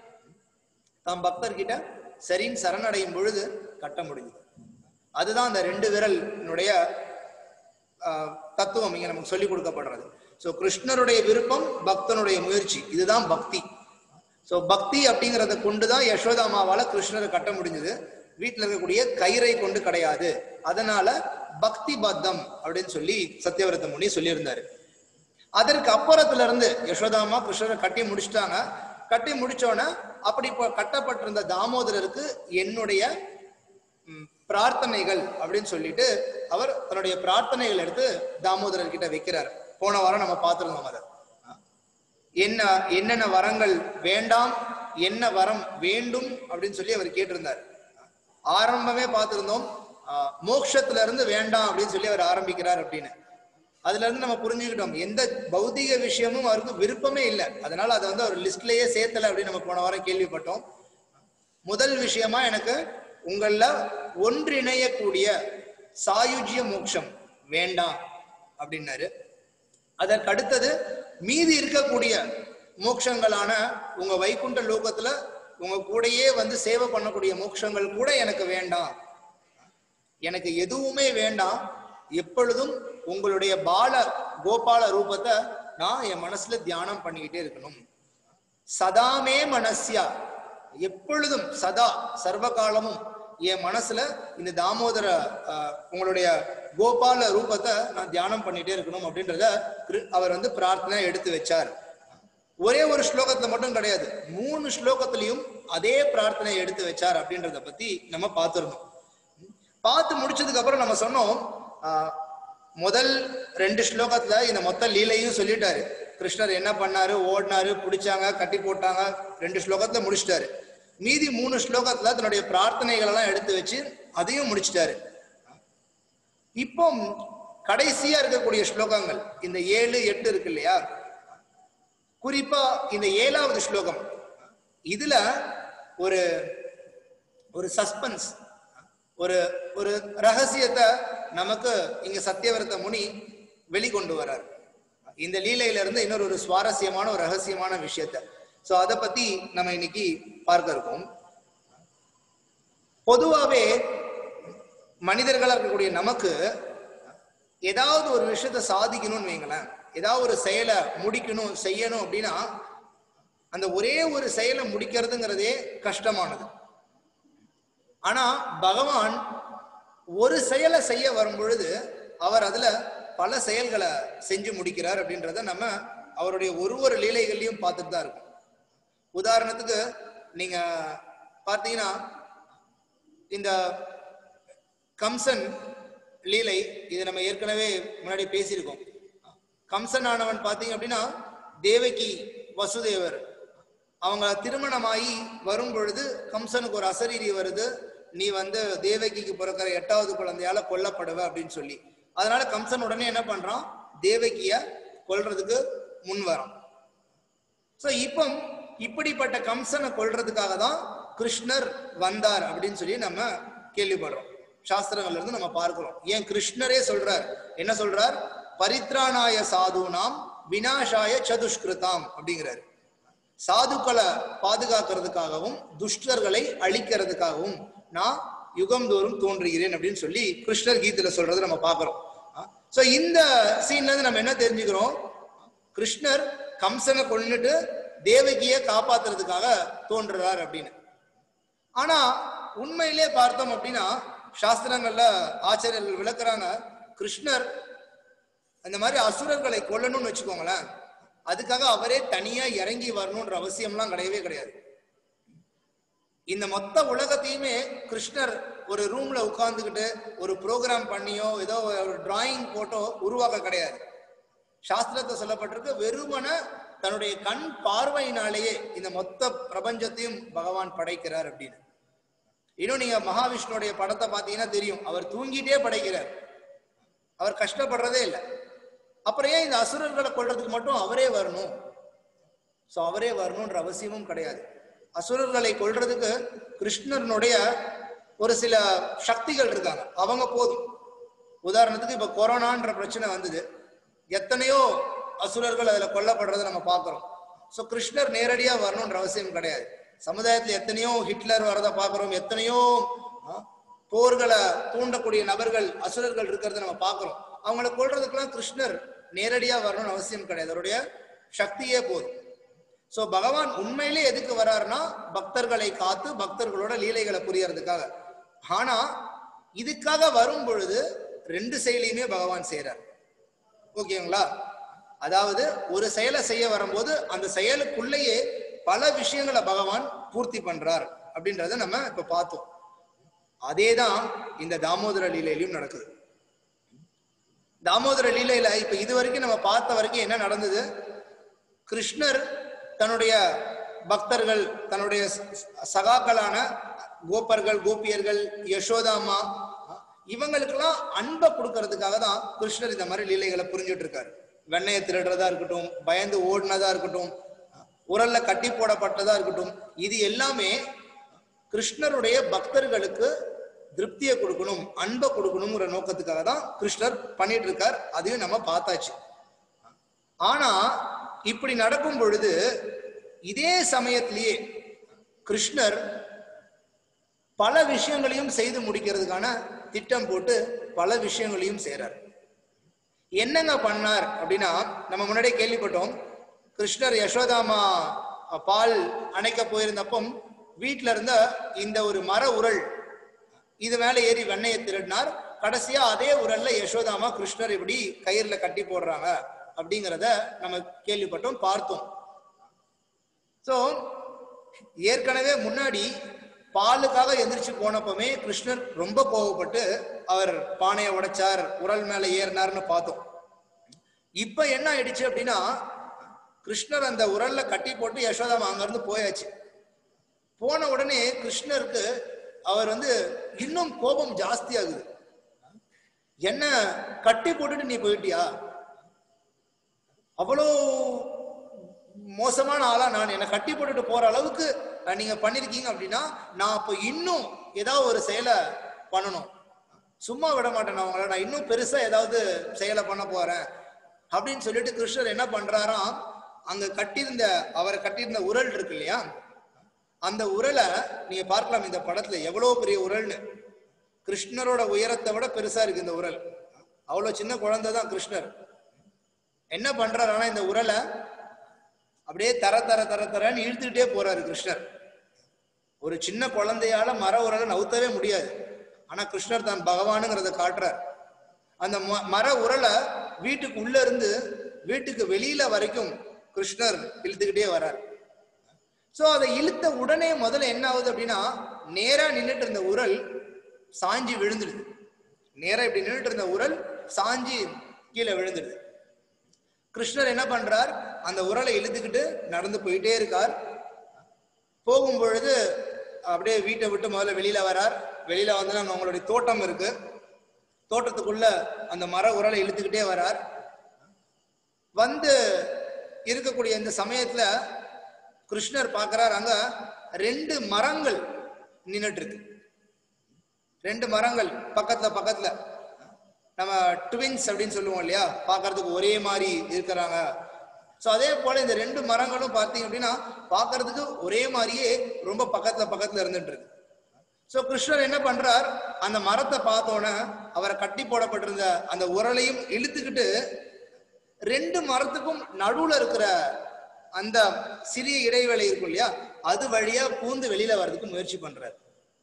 தம் பக்தர்கிட்ட சரின்னு சரணடையும் பொழுது கட்ட முடிஞ்சது அதுதான் அந்த ரெண்டு விரலினுடைய ஆஹ், தத்துவம் இங்க நமக்கு சொல்லி கொடுக்கப்படுறது சோ கிருஷ்ணருடைய விருப்பம் பக்தனுடைய முயற்சி இதுதான் பக்தி சோ பக்தி அப்படிங்கறத கொண்டுதான் யசோதாமாவால கிருஷ்ணரை கட்ட முடிஞ்சது வீட்டுல இருக்கக்கூடிய கயிறை கொண்டு கிடையாது அதனால பக்தி பத்தம் அப்படின்னு சொல்லி சத்யவிரத முனி சொல்லியிருந்தாரு அதற்கு அப்புறத்துல இருந்து யசோதாமா கிருஷ்ணரை கட்டி முடிச்சிட்டாங்க கட்டி முடிச்சோன்னே அப்படி இப்போ கட்டப்பட்டிருந்த தாமோதரருக்கு என்னுடைய ம், பிரார்த்தனைகள் அப்படின்னு சொல்லிட்டு அவர் தன்னுடைய பிரார்த்தனைகள் எடுத்து தாமோதரர் கிட்ட வைக்கிறார் போன வாரம் நம்ம பார்த்திருந்தோம் அதை என்ன என்னென்ன வரங்கள் வேண்டாம் என்ன வரம் வேண்டும் அப்படின்னு சொல்லி அவர் கேட்டிருந்தார் ஆரம்பமே பார்த்திருந்தோம் ஆஹ், மோட்சத்துல இருந்து வேண்டாம் அப்படின்னு சொல்லி அவர் ஆரம்பிக்கிறார் அப்படின்னு அதுல இருந்து நம்ம புரிஞ்சுக்கிட்டோம் எந்த பௌதிக விஷயமும் அவருக்கு விருப்பமே இல்லை அதனால அதை வந்து அவர் லிஸ்ட்லயே சேர்த்தல அப்படின்னு நம்ம போன வாரம் கேள்விப்பட்டோம் முதல் விஷயமா எனக்கு உங்கள ஒன்றிணையக்கூடிய சாயுஜ்ய மோட்சம் வேண்டாம் அப்படின்னாரு அதற்கு அடுத்தது மீதி இருக்கக்கூடிய மோட்சங்களான உங்க வைகுண்ட லோகத்துல உங்க கூடயே வந்து சேவை பண்ணக்கூடிய மோட்சங்கள் கூட எனக்கு வேண்டாம் எனக்கு எதுவுமே வேண்டாம் எப்பொழுதும் உங்களுடைய பால கோபால ரூபத்தை நான் என் மனசுல தியானம் பண்ணிக்கிட்டே இருக்கணும் சதாமே மனசியா எப்பொழுதும் சதா சர்வ காலமும் என் மனசுல இந்த தாமோதர அஹ், உங்களுடைய கோபால ரூபத்தை நான் தியானம் பண்ணிட்டே இருக்கணும் அப்படின்றத கிரு- அவர் வந்து பிரார்த்தனை எடுத்து வச்சார் ஒரே ஒரு ஸ்லோகத்துல மட்டும் கிடையாது மூணு ஸ்லோகத்திலையும் அதே பிரார்த்தனை எடுத்து வச்சார் அப்படின்றத பத்தி நம்ம பார்த்திருந்தோம் பார்த்து முடிச்சதுக்கு அப்புறம் நம்ம சொன்னோம் ஆஹ், முதல் ரெண்டு ஸ்லோகத்துல இந்த மொத்த லீலையும் சொல்லிட்டாரு கிருஷ்ணர் என்ன பண்ணாரு ஓடினாரு பிடிச்சாங்க கட்டி போட்டாங்க ரெண்டு ஸ்லோகத்துல முடிச்சிட்டாரு மீதி மூணு ஸ்லோகத்துல தன்னுடைய பிரார்த்தனைகள் எல்லாம் எடுத்து வச்சு அதையும் முடிச்சிட்டாரு இப்போ கடைசியா இருக்கக்கூடிய ஸ்லோகங்கள் இந்த ஏழு எட்டு இருக்கு இல்லையா குறிப்பா இந்த ஏழாவது ஸ்லோகம் இதுல ஒரு ஒரு சஸ்பென்ஸ் ஒரு ஒரு ரகசியத்தை நமக்கு இங்க சத்தியவிரத முனி வெளிக்கொண்டு வரார் இந்த லீலையில இருந்து இன்னொரு ஒரு சுவாரஸ்யமான ஒரு ரகசியமான விஷயத்தை சோ அதை பத்தி நம்ம இன்னைக்கு பார்க்க இருக்கோம் பொதுவாவே மனிதர்களா இருக்கக்கூடிய நமக்கு ஏதாவது ஒரு விஷயத்த சாதிக்கணும்னு வைங்களேன் ஏதாவது ஒரு செயலை முடிக்கணும் செய்யணும் அப்படின்னா அந்த ஒரே ஒரு செயலை முடிக்கிறதுங்கிறதே கஷ்டமானது ஆனா பகவான் ஒரு செயலை செய்ய வரும் பொழுது அவர் அதுல பல செயல்களை செஞ்சு முடிக்கிறார் அப்படின்றத நம்ம அவருடைய ஒரு ஒரு லீலைகள்லையும் பார்த்துட்டு தான் இருக்கோம் உதாரணத்துக்கு நீங்க பார்த்தீங்கன்னா இந்த கம்சன் லீலை இது நம்ம ஏற்கனவே முன்னாடி பேசியிருக்கோம் கம்சன் ஆனவன் பார்த்தீங்க அப்படின்னா தேவகி வசுதேவர் அவங்க திருமணமாகி வரும் பொழுது கம்சனுக்கு ஒரு அசரீரி வருது நீ வந்து தேவகிக்கு பிறக்கிற எட்டாவது குழந்தையால கொல்லப்படுவ அப்படின்னு சொல்லி அதனால கம்சன் உடனே என்ன பண்றான் தேவகிய கொல்றதுக்கு முன் வரான் சோ இப்போ இப்படிப்பட்ட கம்சனை கொல்றதுக்காக தான் கிருஷ்ணர் வந்தார் அப்படின்னு சொல்லி நம்ம கேள்விப்படுறோம் சாஸ்திரங்கள்ல இருந்து நம்ம பார்க்கிறோம் ஏன் கிருஷ்ணரே சொல்றார் என்ன சொல்றார் பரித்ராணாய சாதுனாம் வினாஷாய சதுஷ்கிருதாம் அப்படிங்கிறார் சாதுக்களை பாதுகாக்கிறதுக்காகவும் துஷ்டர்களை அழிக்கிறதுக்காகவும் நான் யுகம்தோறும் தோன்றுகிறேன் அப்படின்னு சொல்லி கிருஷ்ணர் கீதையில சொல்றதை நம்ம பார்க்கிறோம் சோ இந்த சீன்ல இருந்து நம்ம என்ன தெரிஞ்சுக்கிறோம் கிருஷ்ணர் கம்சனை கொன்னுட்டு தேவகியை காப்பாத்துறதுக்காக தோன்றுறார் அப்படின்னு ஆனா உண்மையிலே பார்த்தோம் அப்படின்னா சாஸ்திரங்கள்ல ஆச்சாரியர்கள் விளக்குறாங்க கிருஷ்ணர் அந்த மாதிரி அசுரர்களை கொல்லணும்னு வச்சுக்கோங்களேன் அதுக்காக அவரே தனியா இறங்கி வரணும்ன்ற அவசியம்லாம் கிடையவே கிடையாது இந்த மொத்த உலகத்தையுமே கிருஷ்ணர் ஒரு ரூம்ல உட்கார்ந்துக்கிட்டு ஒரு ப்ரோக்ராம் பண்ணியோ ஏதோ ஒரு டிராயிங் போட்டோ உருவாக்க கிடையாது சாஸ்திரத்தை சொல்லப்பட்டிருக்கு வெறுமன தன்னுடைய கண் பார்வையினாலேயே இந்த மொத்த பிரபஞ்சத்தையும் பகவான் படைக்கிறார் அப்படின்னு இன்னும் நீங்க மகாவிஷ்ணுடைய படத்தை பார்த்தீங்கன்னா தெரியும் அவர் தூங்கிட்டே படைக்கிறார் அவர் கஷ்டப்படுறதே இல்லை அப்புறம் ஏன் இந்த அசுரர்களை கொள்றதுக்கு மட்டும் அவரே வரணும் சோ அவரே வரணும்ன்ற அவசியமும் கிடையாது அசுரர்களை கொல்றதுக்கு கிருஷ்ணனுடைய ஒரு சில சக்திகள் இருக்காங்க அவங்க போதும் உதாரணத்துக்கு இப்ப கொரோனான்ற பிரச்சனை வந்தது எத்தனையோ அசுரர்கள் அதுல கொல்லப்படுறதை நம்ம பார்க்கிறோம் சோ கிருஷ்ணர் நேரடியா வரணும்ன்ற அவசியம் கிடையாது சமுதாயத்துல எத்தனையோ ஹிட்லர் வரதை பார்க்கிறோம் எத்தனையோ ஆ, போர்களை தூண்டக்கூடிய நபர்கள் அசுரர்கள் இருக்கிறத நம்ம பார்க்கிறோம் அவங்கள கொல்றதுக்கெல்லாம் கிருஷ்ணர் நேரடியா வரணும்னு அவசியம் கிடையாது அவருடைய சக்தியே போதும் சோ பகவான் உண்மையிலே எதுக்கு வராருன்னா பக்தர்களை காத்து பக்தர்களோட லீலைகளை புரியறதுக்காக ஆனா இதுக்காக வரும் பொழுது ரெண்டு செயலையுமே பகவான் செய்றார் ஓகேங்களா அதாவது ஒரு செயலை செய்ய வரும்போது அந்த செயலுக்குள்ளேயே பல விஷயங்களை பகவான் பூர்த்தி பண்றார் அப்படின்றத நம்ம இப்ப பார்த்தோம் அதேதான் இந்த தாமோதர லீலையிலும் நடக்குது தாமோதர லீலையில இப்ப இது வரைக்கும் நம்ம பார்த்த வரைக்கும் என்ன நடந்தது கிருஷ்ணர் தன்னுடைய பக்தர்கள் தன்னுடைய ச- சகாக்களான கோப்பர்கள் கோபியர்கள் யசோதாமா இவங்களுக்கெல்லாம் அன்பை கொடுக்கறதுக்காக தான் கிருஷ்ணர் இந்த மாதிரி லீலைகளை புரிஞ்சுட்டு இருக்காரு வெண்ணையை திருடுறதா இருக்கட்டும் பயந்து ஓடினதா இருக்கட்டும் உரல்ல கட்டி போடப்பட்டதா இருக்கட்டும் இது எல்லாமே கிருஷ்ணருடைய பக்தர்களுக்கு திருப்தியை கொடுக்கணும் அன்பை கொடுக்கணுங்கிற நோக்கத்துக்காக தான் கிருஷ்ணர் பண்ணிட்டு இருக்கார் அதையும் நம்ம பார்த்தாச்சு ஆனா இப்படி நடக்கும் பொழுது இதே சமயத்திலேயே கிருஷ்ணர் பல விஷயங்களையும் செய்து முடிக்கிறதுக்கான திட்டம் போட்டு பல விஷயங்களையும் செய்றார் என்னங்க பண்ணார் அப்படின்னா நம்ம முன்னாடியே கேள்விப்பட்டோம் கிருஷ்ணர் யசோதாமா அஹ், பால் அணைக்க போயிருந்தப்போ வீட்ல இருந்த இந்த ஒரு மர உரல் இது மேல ஏறி வெண்ணையை திருடினார் கடைசியா அதே உரல்ல யசோதாமா கிருஷ்ணர் இப்படி கயிறுல கட்டி போடுறாங்க அப்படிங்கிறத நம்ம கேள்விப்பட்டோம் பார்த்தோம் சோ ஏற்கனவே முன்னாடி பாலுக்காக எந்திரிச்சு போனப்பமே கிருஷ்ணர் ரொம்ப கோவப்பட்டு அவர் பானையை உடைச்சார் உரல் மேல ஏறினார்னு பார்த்தோம் இப்ப என்ன ஆயிடுச்சு அப்படின்னா கிருஷ்ணர் அந்த உரல்ல கட்டி போட்டு யசோதாமா அங்க இருந்து போயாச்சு போன உடனே கிருஷ்ணருக்கு அவர் வந்து இன்னும் கோபம் ஜாஸ்தி ஆகுது என்ன கட்டி போட்டுட்டு நீ போயிட்டியா அவ்வளோ மோசமான ஆளா நான் என்னை கட்டி போட்டுட்டு போற அளவுக்கு அஹ், நீங்க பண்ணிருக்கீங்க அப்படின்னா நான் அப்போ இன்னும் ஏதாவது ஒரு செயலை பண்ணணும் சும்மா விட மாட்டேன் நான் உங்களை நான் இன்னும் பெருசா ஏதாவது செயலை பண்ண போறேன் அப்படின்னு சொல்லிட்டு கிருஷ்ணர் என்ன பண்றாராம் அங்க கட்டியிருந்த அவரை கட்டியிருந்த உரல் இருக்கு இல்லையா அந்த உரலை நீங்க பார்க்கலாம் இந்த படத்துல எவ்வளவு பெரிய உரல்னு கிருஷ்ணரோட உயரத்தை விட பெருசா இருக்கு இந்த உரல் அவ்வளவு சின்ன குழந்தை தான் கிருஷ்ணர் என்ன பண்றாரு ஆனா இந்த உரலை அப்படியே தர தர தர தரன்னு இழுத்துக்கிட்டே போறாரு கிருஷ்ணர் ஒரு சின்ன குழந்தையால மர உரலை நவுத்தவே முடியாது ஆனா கிருஷ்ணர் தான் பகவானுங்கிறத காட்டுறார் அந்த ம- மர உரலை வீட்டுக்கு உள்ள இருந்து வீட்டுக்கு வெளியில வரைக்கும் கிருஷ்ணர் இழுத்துக்கிட்டே வரார் சோ அதை இழுத்த உடனே முதல்ல என்ன ஆகுது அப்படின்னா நேரா நின்னுட்டு இருந்த உரல் சாஞ்சி விழுந்துடுது நேரா இப்படி நின்னுட்டு இருந்த உரல் சாஞ்சி கீழே விழுந்துடுது கிருஷ்ணர் என்ன பண்றார் அந்த உரலை இழுத்துக்கிட்டு நடந்து போயிட்டே இருக்கார் போகும் பொழுது அப்படியே வீட்டை விட்டு முதல்ல வெளியில வரார் வெளியில வந்து அங்க அவங்களுடைய தோட்டம் இருக்கு தோட்டத்துக்குள்ள அந்த மர உரலை இழுத்துக்கிட்டே வரார் வந்து இருக்கக்கூடிய இந்த சமயத்துல கிருஷ்ணர் பார்க்கறார் அங்க ரெண்டு மரங்கள் நின்னுட்டு இருக்கு ரெண்டு மரங்கள் பக்கத்துல பக்கத்துல நம்ம ட்வின்ஸ் அப்படின்னு சொல்லுவோம் இல்லையா பார்க்கறதுக்கு ஒரே மாதிரி இருக்கிறாங்க ஸோ அதே போல இந்த ரெண்டு மரங்களும் பார்த்தீங்க அப்படின்னா பார்க்கறதுக்கு ஒரே மாதிரியே ரொம்ப பக்கத்துல பக்கத்துல இருந்துட்டு இருக்கு ஸோ கிருஷ்ணர் என்ன பண்றார் அந்த மரத்தை பார்த்தோன்னே அவரை கட்டி போடப்பட்டிருந்த அந்த உரலையும் இழுத்துக்கிட்டு ரெண்டு மரத்துக்கும் நடுவுல இருக்கிற அந்த சிறிய இடைவேளை இருக்கும் இல்லையா அது வழியா பூந்து வெளியில வர்றதுக்கு முயற்சி பண்றார்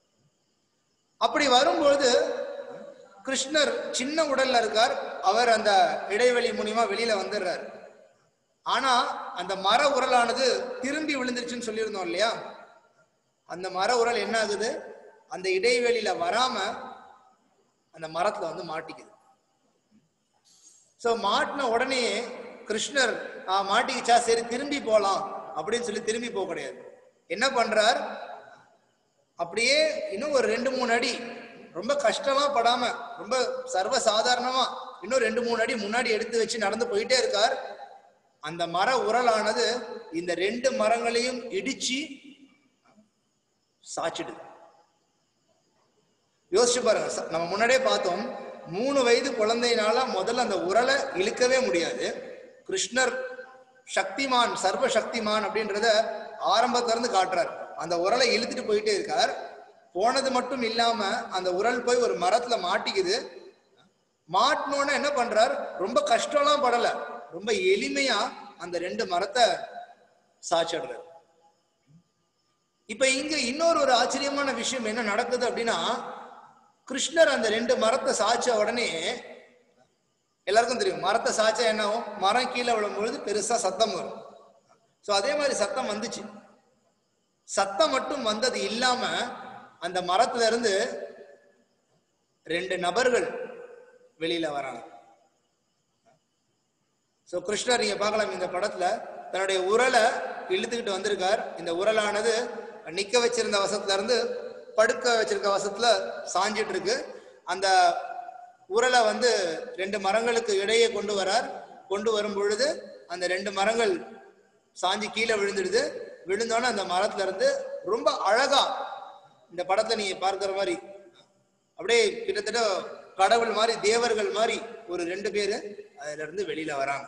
அப்படி வரும்பொழுது கிருஷ்ணர் சின்ன உடல்ல இருக்கார் அவர் அந்த இடைவெளி மூலியமா வெளியில வந்துடுறார் ஆனா அந்த மர உரலானது திரும்பி விழுந்துருச்சுன்னு சொல்லியிருந்தோம் இல்லையா அந்த மர உரல் என்ன ஆகுது அந்த இடைவெளியில வராம அந்த மரத்துல வந்து மாட்டிக்குது சோ மாட்டின உடனே கிருஷ்ணர் ஆ, மாட்டிக்கிச்சா சரி திரும்பி போலாம் அப்படின்னு சொல்லி திரும்பி போக கிடையாது என்ன பண்றார் அப்படியே இன்னும் ஒரு ரெண்டு மூணு அடி ரொம்ப கஷ்டமா படாம ரொம்ப சர்வ சாதாரணமா இன்னும் ரெண்டு மூணு அடி முன்னாடி எடுத்து வச்சு நடந்து போயிட்டே இருக்கார் அந்த மர உரலானது இந்த ரெண்டு மரங்களையும் இடிச்சு சாச்சிடுது யோசிச்சு பாருங்க ச- நம்ம முன்னாடியே பார்த்தோம் மூணு வயது குழந்தையினால முதல்ல அந்த உரலை இழுக்கவே முடியாது கிருஷ்ணர் சக்திமான் சர்வ சக்திமான் அப்படின்றத ஆரம்பத்துல இருந்து காட்டுறார் அந்த உரலை இழுத்துட்டு போயிட்டே இருக்கார் போனது மட்டும் இல்லாம அந்த உரல் போய் ஒரு மரத்துல மாட்டிக்குது மாட்டினோன்னு என்ன பண்றார் ரொம்ப கஷ்டம்லாம் படல ரொம்ப எளிமையா அந்த ரெண்டு மரத்தை சாச்சிடுறார் இப்ப இங்க இன்னொரு ஒரு ஆச்சரியமான விஷயம் என்ன நடக்குது அப்படின்னா கிருஷ்ணர் அந்த ரெண்டு மரத்தை சாய்ச்ச உடனே எல்லாருக்கும் தெரியும் மரத்தை சாய்ச்சா என்ன ஆகும் மரம் கீழே விழும்பொழுது பெருசா சத்தம் வரும் சோ அதே மாதிரி சத்தம் வந்துச்சு சத்தம் மட்டும் வந்தது இல்லாம அந்த மரத்துல இருந்து ரெண்டு நபர்கள் வெளியில வராங்க சோ கிருஷ்ணர் நீங்க பார்க்கலாம் இந்த படத்துல தன்னுடைய உரலை இழுத்துக்கிட்டு வந்திருக்கார் இந்த உரலானது நிக்க வச்சிருந்த வசத்துல இருந்து படுக்க வச்சிருக்க வசத்துல சாஞ்சிட்டு இருக்கு அந்த உரலை வந்து ரெண்டு மரங்களுக்கு இடையே கொண்டு வரார் கொண்டு வரும் பொழுது அந்த ரெண்டு மரங்கள் சாஞ்சி கீழே விழுந்துடுது விழுந்தோன்னே அந்த மரத்துல இருந்து ரொம்ப அழகா இந்த படத்தை நீங்க பார்க்கிற மாதிரி அப்படியே கிட்டத்தட்ட கடவுள் மாதிரி தேவர்கள் மாதிரி ஒரு ரெண்டு பேரு அதுல இருந்து வெளியில வராங்க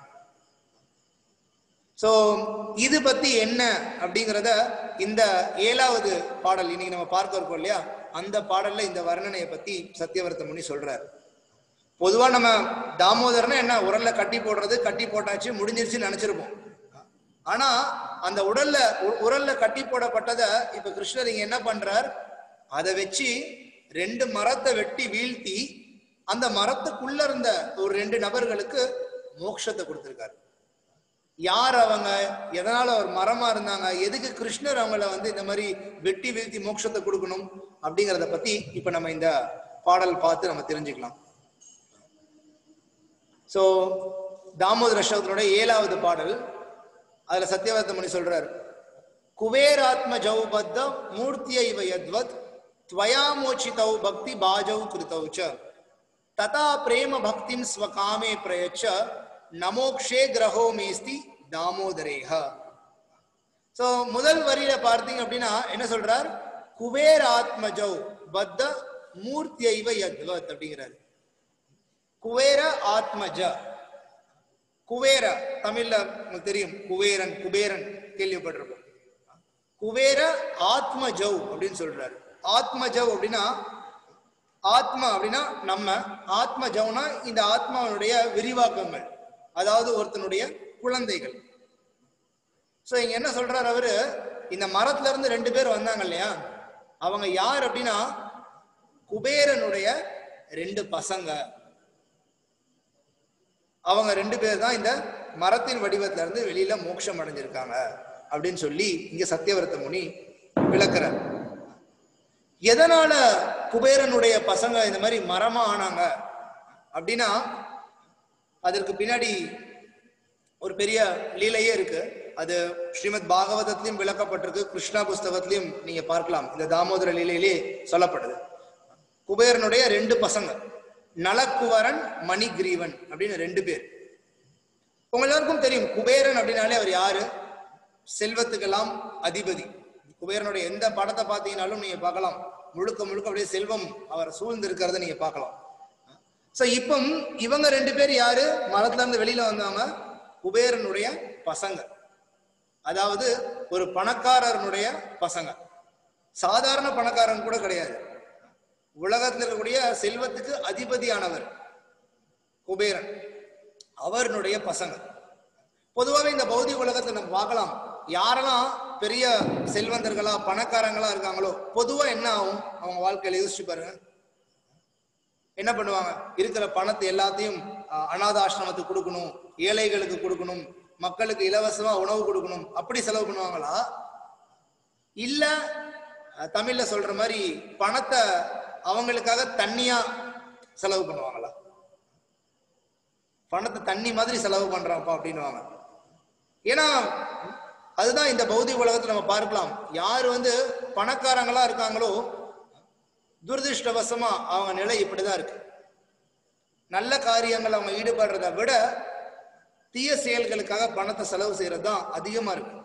சோ இது பத்தி என்ன அப்படிங்கிறத இந்த ஏழாவது பாடல் இன்னைக்கு நம்ம பார்க்க இருக்கோம் இல்லையா அந்த பாடல்ல இந்த வர்ணனையை பத்தி சத்தியவர்த்த முனி சொல்றாரு பொதுவா நம்ம தாமோதரனை என்ன உரல்ல கட்டி போடுறது கட்டி போட்டாச்சு முடிஞ்சிருச்சுன்னு நினைச்சிருப்போம் ஆனா அந்த உடல்ல உ- உரல்ல கட்டி போடப்பட்டதை இப்ப கிருஷ்ணர் இங்க என்ன பண்றார் அதை வச்சு ரெண்டு மரத்தை வெட்டி வீழ்த்தி அந்த மரத்துக்குள்ள இருந்த ஒரு ரெண்டு நபர்களுக்கு மோட்சத்தை கொடுத்திருக்காரு யார் அவங்க எதனால ஒரு மரமா இருந்தாங்க எதுக்கு கிருஷ்ணர் அவங்கள வந்து இந்த மாதிரி வெட்டி வீழ்த்தி மோட்சத்தை கொடுக்கணும் அப்படிங்கறத பத்தி இப்ப நம்ம இந்த பாடல் பார்த்து நம்ம தெரிஞ்சுக்கலாம் சோ தாமோதர அசோகத்தினுடைய ஏழாவது பாடல் அதுல சத்யவர்த்த முனி சொல்றார் குபேராத்ம ஜௌபத்த மூர்த்தியை யத்வத் त्वया मोचितौ भक्ति बाजौ कृतौ च तथा प्रेम भक्तिं स्वकामे प्रयच्छ நமோக்ஷே கிரகோ மேஸ்தி தாமோதரேக சோ முதல் வரியில பார்த்தீங்க அப்படின்னா என்ன சொல்றார் குபேர் ஆத்மஜௌ பத்த மூர்த்தியைவ யத்வத் அப்படிங்கிறாரு குபேர ஆத்மஜ குபேர தமிழ்ல உங்களுக்கு தெரியும் குபேரன் குபேரன் கேள்விப்பட்டிருப்போம் குபேர ஆத்மஜௌ அப்படின்னு சொல்றாரு ஆத்மஜௌ அப்படின்னா ஆத்மா அப்படின்னா நம்ம ஆத்ம ஜவுனா இந்த ஆத்மாவுடைய விரிவாக்கங்கள் அதாவது ஒருத்தனுடைய குழந்தைகள் சோ இங்க என்ன சொல்றாரு அவரு இந்த மரத்துல இருந்து ரெண்டு பேர் வந்தாங்க இல்லையா அவங்க யார் அப்படின்னா குபேரனுடைய ரெண்டு பசங்க அவங்க ரெண்டு பேர் தான் இந்த மரத்தின் வடிவத்துல இருந்து வெளியில மோட்சம் அடைஞ்சிருக்காங்க அப்படின்னு சொல்லி இங்க சத்தியவர்த்த முனி விளக்குறார் எதனால குபேரனுடைய பசங்க இந்த மாதிரி மரமா ஆனாங்க அப்படின்னா அதற்கு பின்னாடி ஒரு பெரிய லீலையே இருக்கு அது ஸ்ரீமத் பாகவதத்திலையும் விளக்கப்பட்டிருக்கு கிருஷ்ணா புஸ்தகத்திலையும் நீங்க பார்க்கலாம் இந்த தாமோதர லீலையிலே சொல்லப்படுது குபேரனுடைய ரெண்டு பசங்க நலக்குவரன் மணிகிரீவன் அப்படின்னு ரெண்டு பேர் உங்க எல்லாருக்கும் தெரியும் குபேரன் அப்படின்னாலே அவர் யாரு செல்வத்துக்கெல்லாம் அதிபதி குபேரனுடைய எந்த படத்தை பார்த்தீங்கன்னாலும் நீங்க பார்க்கலாம் முழுக்க முழுக்க அப்படியே செல்வம் அவர் சூழ்ந்து இருக்கிறத நீங்க பார்க்கலாம் சோ இப்போ இவங்க ரெண்டு பேர் யாரு மரத்துல இருந்து வெளியில வந்தவங்க குபேரனுடைய பசங்க அதாவது ஒரு பணக்காரனுடைய பசங்க சாதாரண பணக்காரன் கூட கிடையாது உலகத்தில் இருக்கக்கூடிய செல்வத்துக்கு அதிபதியானவர் குபேரன் அவருடைய பசங்க பொதுவாகவே இந்த பௌதிக உலகத்தை நம்ம பார்க்கலாம் யாரெல்லாம் பெரிய செல்வந்தர்களா பணக்காரங்களா இருக்காங்களோ பொதுவா என்ன ஆகும் அவங்க வாழ்க்கையில யோசிச்சு பாருங்க என்ன பண்ணுவாங்க இருக்கிற பணத்தை எல்லாத்தையும் அஹ், அநாத ஆசிரமத்துக்கு கொடுக்கணும் ஏழைகளுக்கு கொடுக்கணும் மக்களுக்கு இலவசமா உணவு கொடுக்கணும் அப்படி செலவு பண்ணுவாங்களா இல்ல அஹ், தமிழ்ல சொல்ற மாதிரி பணத்தை அவங்களுக்காக தண்ணியா செலவு பண்ணுவாங்களா பணத்தை தண்ணி மாதிரி செலவு பண்றான்ப்பா அப்படின்னுவாங்க ஏன்னா அதுதான் இந்த பௌதிக உலகத்துல நம்ம பார்க்கலாம் யார் வந்து பணக்காரங்களா இருக்காங்களோ துரதிருஷ்டவசமா அவங்க நிலை இப்படிதான் இருக்கு நல்ல காரியங்கள் அவங்க ஈடுபடுறதை விட தீய செயல்களுக்காக பணத்தை செலவு செய்யறது தான் அதிகமா இருக்கு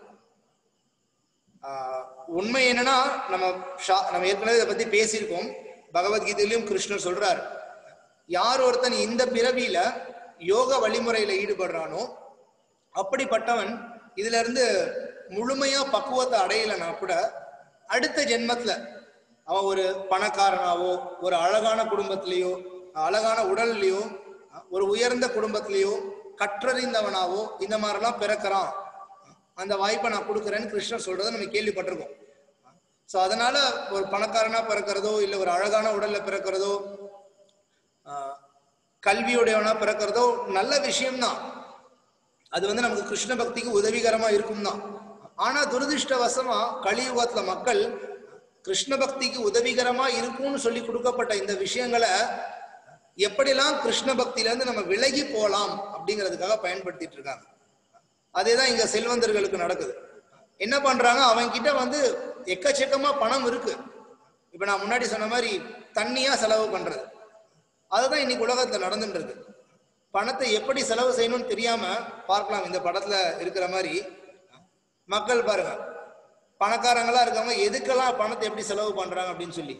ஆஹ் உண்மை என்னன்னா நம்ம ஷா- நம்ம ஏற்கனவே இதை பத்தி பேசியிருக்கோம் பகவத்கீதையிலும் கிருஷ்ணர் சொல்றார் யார் ஒருத்தன் இந்த பிறவியில யோக வழிமுறையில ஈடுபடுறானோ அப்படிப்பட்டவன் இதுல இருந்து முழுமையா பக்குவத்தை அடையலைன்னா கூட அடுத்த ஜென்மத்துல அவன் ஒரு பணக்காரனாவோ ஒரு அழகான குடும்பத்திலேயோ அழகான உடல்லையோ ஒரு உயர்ந்த குடும்பத்திலேயோ கற்றறிந்தவனாவோ இந்த மாதிரிலாம் பிறக்கிறான் அந்த வாய்ப்பை நான் கொடுக்குறேன்னு கிருஷ்ணர் சொல்றதை நம்ம கேள்விப்பட்டிருக்கோம் ஸோ அதனால ஒரு பணக்காரனா பிறக்கிறதோ இல்லை ஒரு அழகான உடல்ல பிறக்கிறதோ ஆஹ், கல்வியுடையவனா பிறக்கிறதோ நல்ல விஷயம்தான் அது வந்து நமக்கு கிருஷ்ண பக்திக்கு உதவிகரமா இருக்கும் தான் ஆனா துரதிருஷ்டவசமா கலியுகத்துல மக்கள் கிருஷ்ண பக்திக்கு உதவிகரமா இருக்கும்னு சொல்லி கொடுக்கப்பட்ட இந்த விஷயங்களை எப்படிலாம் கிருஷ்ண பக்தியில இருந்து நம்ம விலகி போலாம் அப்படிங்கிறதுக்காக பயன்படுத்திட்டு இருக்காங்க அதே தான் இங்க செல்வந்தர்களுக்கு நடக்குது என்ன பண்றாங்க அவங்க கிட்ட வந்து எக்கச்சக்கமா பணம் இருக்கு இப்ப நான் முன்னாடி சொன்ன மாதிரி தண்ணியா செலவு பண்றது அதுதான் இன்னைக்கு உலகத்துல நடந்துட்டு இருக்கு பணத்தை எப்படி செலவு செய்யணும்னு தெரியாம பார்க்கலாம் இந்த படத்துல இருக்கிற மாதிரி மக்கள் பாருங்க பணக்காரங்களா இருக்கவங்க எதுக்கெல்லாம் பணத்தை எப்படி செலவு பண்றாங்க அப்படின்னு சொல்லி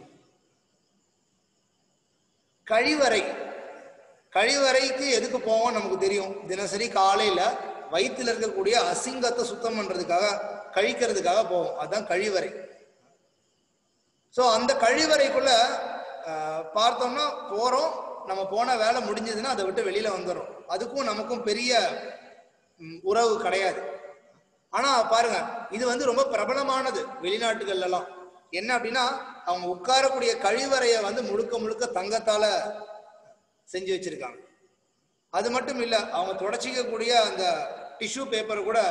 கழிவறை கழிவறைக்கு எதுக்கு போவோம் நமக்கு தெரியும் தினசரி காலையில வயிற்றுல இருக்கக்கூடிய அசிங்கத்தை சுத்தம் பண்றதுக்காக கழிக்கிறதுக்காக போவோம் அதான் கழிவறை ஸோ அந்த கழிவறைக்குள்ள ஆஹ், பார்த்தோம்னா போறோம் நம்ம போன வேலை முடிஞ்சதுன்னா அதை விட்டு வெளியில வந்துடுறோம் அதுக்கும் நமக்கும் பெரிய ம், உறவு கிடையாது ஆனா பாருங்க இது வந்து ரொம்ப பிரபலமானது வெளிநாட்டுகள்ல எல்லாம் என்ன அப்படின்னா அவங்க உட்காரக்கூடிய கழிவறையை வந்து முழுக்க முழுக்க தங்கத்தால செஞ்சு வச்சிருக்காங்க அது மட்டும் இல்ல அவங்க தொடச்சிக்கக்கூடிய அந்த டிஷ்யூ பேப்பர் கூட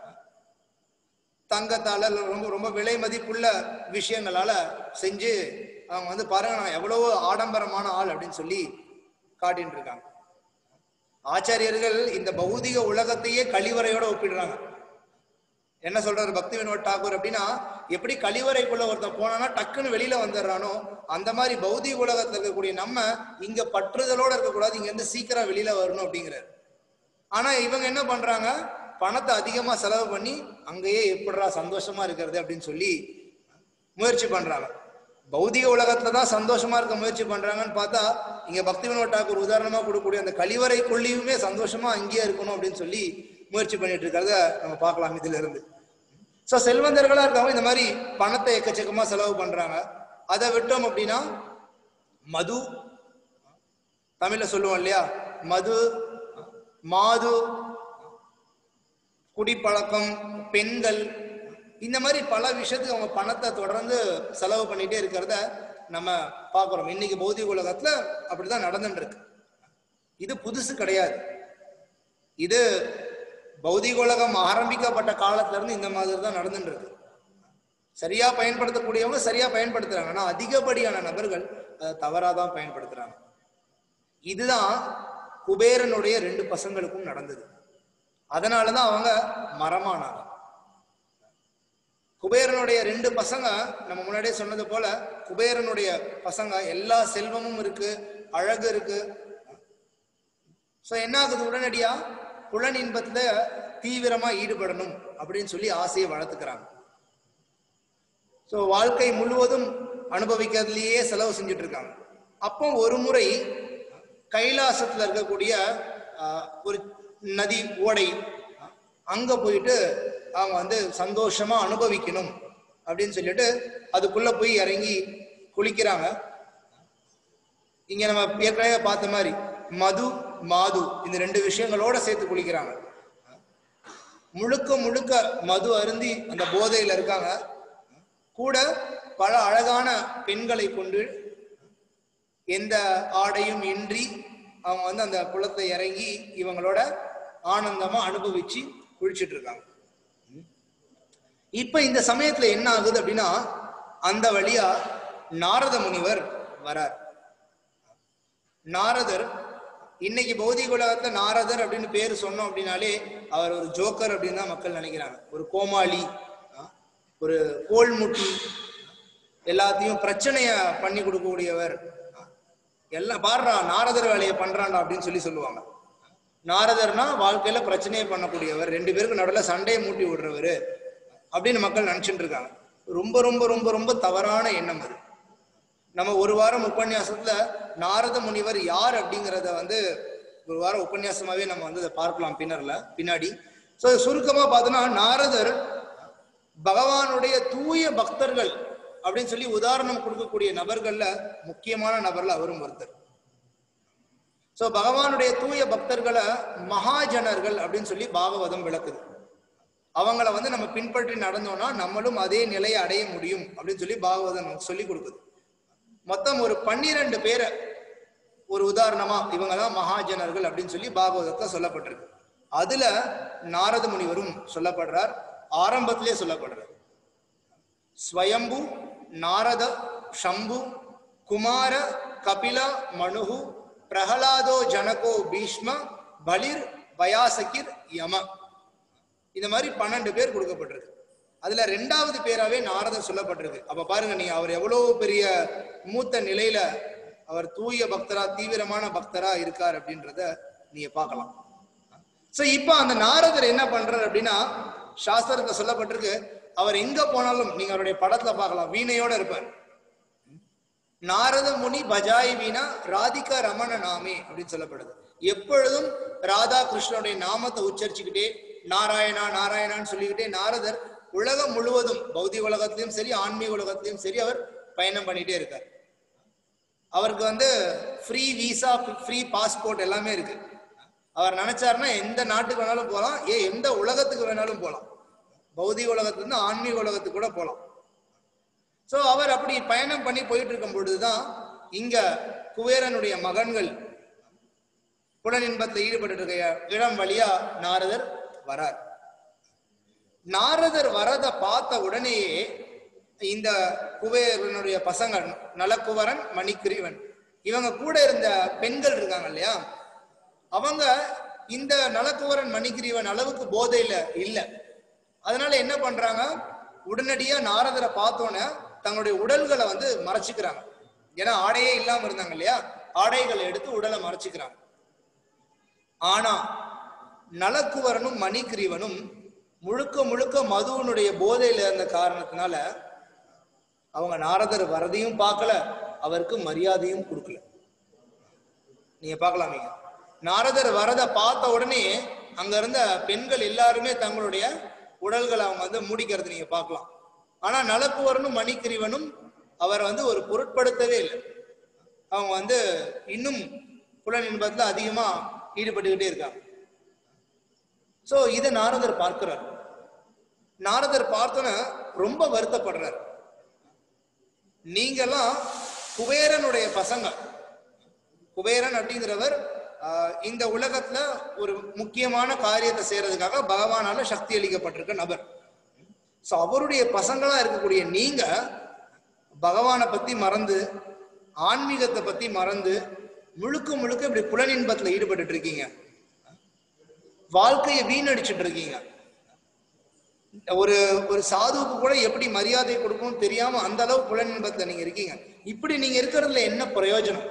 தங்கத்தால இல்ல ரொம்ப ரொம்ப விலை மதிப்புள்ள விஷயங்களால செஞ்சு அவங்க வந்து பாருங்க நான் எவ்வளவு ஆடம்பரமான ஆள் அப்படின்னு சொல்லி காட்டின்னு இருக்காங்க ஆச்சாரியர்கள் இந்த பௌதிக உலகத்தையே கழிவறையோட ஒப்பிடுறாங்க என்ன சொல்றாரு பக்தி வினோத் டாகூர் அப்படின்னா எப்படி கழிவறைக்குள்ள ஒருத்தன் போனானா டக்குன்னு வெளியில வந்துடுறானோ அந்த மாதிரி பௌதிக உலகத்துல இருக்கக்கூடிய நம்ம இங்க பற்றுதலோட இருக்கக்கூடாது இங்க இருந்து சீக்கிரம் வெளியில வரணும் அப்படிங்கிறாரு ஆனா இவங்க என்ன பண்றாங்க பணத்தை அதிகமா செலவு பண்ணி அங்கேயே எப்படிடா சந்தோஷமா இருக்கிறது அப்படின்னு சொல்லி முயற்சி பண்றாங்க பௌதிக உலகத்துல தான் சந்தோஷமா இருக்க முயற்சி பண்றாங்கன்னு பார்த்தா இங்க பக்தி வினோத் டாக்கூர் உதாரணமா கொடுக்கக்கூடிய அந்த கழிவறைக்குள்ளேயுமே சந்தோஷமா அங்கேயே இருக்கணும் அப்படின்னு சொல்லி முயற்சி பண்ணிட்டு இருக்கிறத நம்ம பார்க்கலாம் இதுல இருந்து ஸோ செல்வந்தர்களா இருக்கவங்க இந்த மாதிரி பணத்தை எக்கச்சக்கமா செலவு பண்றாங்க அதை விட்டோம் அப்படின்னா மது தமிழ்ல சொல்லுவோம் இல்லையா மது மாது குடிப்பழக்கம் பெண்கள் இந்த மாதிரி பல விஷயத்துக்கு அவங்க பணத்தை தொடர்ந்து செலவு பண்ணிட்டே இருக்கிறத நம்ம பார்க்குறோம் இன்னைக்கு பௌதிக உலகத்துல அப்படிதான் நடந்துட்டு இருக்கு இது புதுசு கிடையாது இது பௌதிக உலகம் ஆரம்பிக்கப்பட்ட காலத்துல இருந்து இந்த மாதிரி தான் நடந்துட்டு இருக்கு சரியா பயன்படுத்தக்கூடியவங்க சரியா பயன்படுத்துறாங்க ஆனா அதிகப்படியான நபர்கள் அதை தவறா தான் பயன்படுத்துறாங்க இதுதான் குபேரனுடைய ரெண்டு பசங்களுக்கும் நடந்தது அதனாலதான் அவங்க மரமானாங்க குபேரனுடைய ரெண்டு பசங்க நம்ம முன்னாடியே சொன்னது போல குபேரனுடைய பசங்க எல்லா செல்வமும் இருக்கு அழகு இருக்கு சோ என்ன ஆகுது உடனடியா புலன் இன்பத்துல தீவிரமா ஈடுபடணும் அப்படின்னு சொல்லி ஆசையை வளர்த்துக்கிறாங்க சோ வாழ்க்கை முழுவதும் அனுபவிக்கிறதுலயே செலவு செஞ்சுட்டு இருக்காங்க அப்போ ஒரு முறை கைலாசத்துல இருக்கக்கூடிய ஆஹ், ஒரு நதி ஓடை அங்க போயிட்டு அவங்க வந்து சந்தோஷமா அனுபவிக்கணும் அப்படின்னு சொல்லிட்டு அதுக்குள்ள போய் இறங்கி குளிக்கிறாங்க இங்க நம்ம ஏற்கனவே பார்த்த மாதிரி மது மாது இந்த ரெண்டு விஷயங்களோட சேர்த்து குளிக்கிறாங்க முழுக்க முழுக்க மது அருந்தி அந்த போதையில இருக்காங்க கூட பல அழகான பெண்களை கொண்டு எந்த ஆடையும் இன்றி அவங்க வந்து அந்த குளத்தை இறங்கி இவங்களோட ஆனந்தமா அனுபவிச்சு குளிச்சிட்டு இருக்காங்க இப்ப இந்த சமயத்துல என்ன ஆகுது அப்படின்னா அந்த வழியா நாரத முனிவர் வரார் நாரதர் இன்னைக்கு பௌதிக உலகத்துல நாரதர் அப்படின்னு பேர் சொன்னோம் அப்படின்னாலே அவர் ஒரு ஜோக்கர் அப்படின்னு தான் மக்கள் நினைக்கிறாங்க ஒரு கோமாளி ஆ, ஒரு கோல்முட்டி எல்லாத்தையும் பிரச்சனைய பண்ணி கொடுக்கக்கூடியவர் ஆ, எல்லாம் பாடுறா நாரதர் வேலையை பண்றான்டா அப்படின்னு சொல்லி சொல்லுவாங்க நாரதர்னா வாழ்க்கையில பிரச்சனையை பண்ணக்கூடியவர் ரெண்டு பேருக்கு நடுவில் சண்டையை மூட்டி விடுறவர் அப்படின்னு மக்கள் நினைச்சிட்டு இருக்காங்க ரொம்ப ரொம்ப ரொம்ப ரொம்ப தவறான எண்ணம் அது நம்ம ஒரு வாரம் உபன்யாசத்துல நாரத முனிவர் யார் அப்படிங்கிறத வந்து ஒரு வாரம் உபன்யாசமாவே நம்ம வந்து அதை பார்க்கலாம் பின்னர்ல பின்னாடி ஸோ சுருக்கமா பார்த்தோம்னா நாரதர் பகவானுடைய தூய பக்தர்கள் அப்படின்னு சொல்லி உதாரணம் கொடுக்கக்கூடிய நபர்கள்ல முக்கியமான நபர்ல அவரும் ஒருத்தர் சோ பகவானுடைய தூய பக்தர்களை மகாஜனர்கள் அப்படின்னு சொல்லி பாகவதம் விளக்குது அவங்கள வந்து நம்ம பின்பற்றி நடந்தோம்னா நம்மளும் அதே நிலையை அடைய முடியும் அப்படின்னு சொல்லி பாகவதம் நமக்கு சொல்லி கொடுக்குது மொத்தம் ஒரு பன்னிரண்டு பேரை ஒரு உதாரணமா இவங்க தான் மகாஜனர்கள் அப்படின்னு சொல்லி பாகவதத்துல சொல்லப்பட்டிருக்கு அதுல நாரத முனிவரும் சொல்லப்படுறார் ஆரம்பத்திலே சொல்லப்படுறார் ஸ்வயம்பு நாரத ஷம்பு குமார கபில மனுகு பிரகலாதோ ஜனகோ பீஷ்ம பலிர் வயாசகிர் யம இந்த மாதிரி பன்னெண்டு பேர் கொடுக்கப்பட்டிருக்கு அதுல ரெண்டாவது பேராவே நாரதர் சொல்லப்பட்டிருக்கு அப்ப பாருங்க நீ அவர் எவ்வளவு பெரிய மூத்த நிலையில அவர் தூய பக்தரா தீவிரமான பக்தரா இருக்கார் அப்படின்றத நீங்க பார்க்கலாம் சோ இப்ப அந்த நாரதர் என்ன பண்றாரு அப்படின்னா சாஸ்திரத்துல சொல்லப்பட்டிருக்கு அவர் எங்க போனாலும் நீங்க அவருடைய படத்துல பார்க்கலாம் வீணையோட இருப்பார் நாரத முனி பஜாய் வீணா ராதிகா ரமண நாமே அப்படின்னு சொல்லப்படுது எப்பொழுதும் ராதா கிருஷ்ணனுடைய நாமத்தை உச்சரிச்சுக்கிட்டே நாராயணா நாராயணான்னு சொல்லிக்கிட்டே நாரதர் உலகம் முழுவதும் பௌதிக உலகத்திலும் சரி ஆன்மீக உலகத்திலும் சரி அவர் பயணம் பண்ணிட்டே இருக்கார் அவருக்கு வந்து ஃப்ரீ விசா ஃப்ரீ பாஸ்போர்ட் எல்லாமே இருக்கு அவர் நினைச்சாருன்னா எந்த நாட்டுக்கு வேணாலும் போகலாம் ஏ எந்த உலகத்துக்கு வேணாலும் போகலாம் பௌதிக உலகத்துல இருந்து ஆன்மீக உலகத்துக்கு கூட போகலாம் சோ அவர் அப்படி பயணம் பண்ணி போயிட்டு இருக்கும் பொழுதுதான் இங்க குபேரனுடைய மகன்கள் புலனின்பத்தில் ஈடுபட்டு இருக்க இடம் வழியா நாரதர் வரார் நாரதர் வரத பார்த்த உடனேயே இந்த குபேரனுடைய பசங்க நலக்குவரன் மணிக்கிரீவன் இவங்க கூட இருந்த பெண்கள் இருக்காங்க இல்லையா அவங்க இந்த நலக்குவரன் மணிக்கிரீவன் அளவுக்கு போதையில இல்ல அதனால என்ன பண்றாங்க உடனடியா நாரதரை பார்த்தோன்னே தங்களுடைய உடல்களை வந்து மறைச்சுக்கிறாங்க ஏன்னா ஆடையே இல்லாம இருந்தாங்க இல்லையா ஆடைகளை எடுத்து உடலை மறைச்சுக்கிறாங்க ஆனா நலக்குவரனும் மணிக்கிரீவனும் முழுக்க முழுக்க மதுவனுடைய போதையில இருந்த காரணத்தினால அவங்க நாரதர் வரதையும் பார்க்கல அவருக்கு மரியாதையும் கொடுக்கல நீங்க பார்க்கலாமே நாரதர் வரத பார்த்த உடனே அங்க இருந்த பெண்கள் எல்லாருமே தங்களுடைய உடல்களை அவங்க வந்து மூடிக்கிறது நீங்க பார்க்கலாம் ஆனா நலக்குவரனும் மணிக்கிரிவனும் அவர் வந்து ஒரு பொருட்படுத்தவே இல்லை அவங்க வந்து இன்னும் புலன் இன்பத்துல அதிகமா ஈடுபட்டுக்கிட்டே இருக்காங்க சோ இதை நாரதர் பார்க்கிறார் நாரதர் பார்த்தோன்னு ரொம்ப வருத்தப்படுறார் நீங்கெல்லாம் குபேரனுடைய பசங்க குபேரன் அப்படிங்கிறவர் ஆஹ், இந்த உலகத்துல ஒரு முக்கியமான காரியத்தை செய்யறதுக்காக பகவானால சக்தி அளிக்கப்பட்டிருக்க நபர் சோ அவருடைய பசங்களா இருக்கக்கூடிய நீங்க பகவானை பத்தி மறந்து ஆன்மீகத்தை பத்தி மறந்து முழுக்க முழுக்க இப்படி புலனின்பத்துல ஈடுபட்டு இருக்கீங்க வாழ்க்கையை வீணடிச்சிட்டு இருக்கீங்க ஒரு ஒரு சாதுவுக்கு கூட எப்படி மரியாதை கொடுக்கணும்னு தெரியாம அந்த அளவு புலனின்பத்துல நீங்க இருக்கீங்க இப்படி நீங்க இருக்கிறதுல என்ன பிரயோஜனம்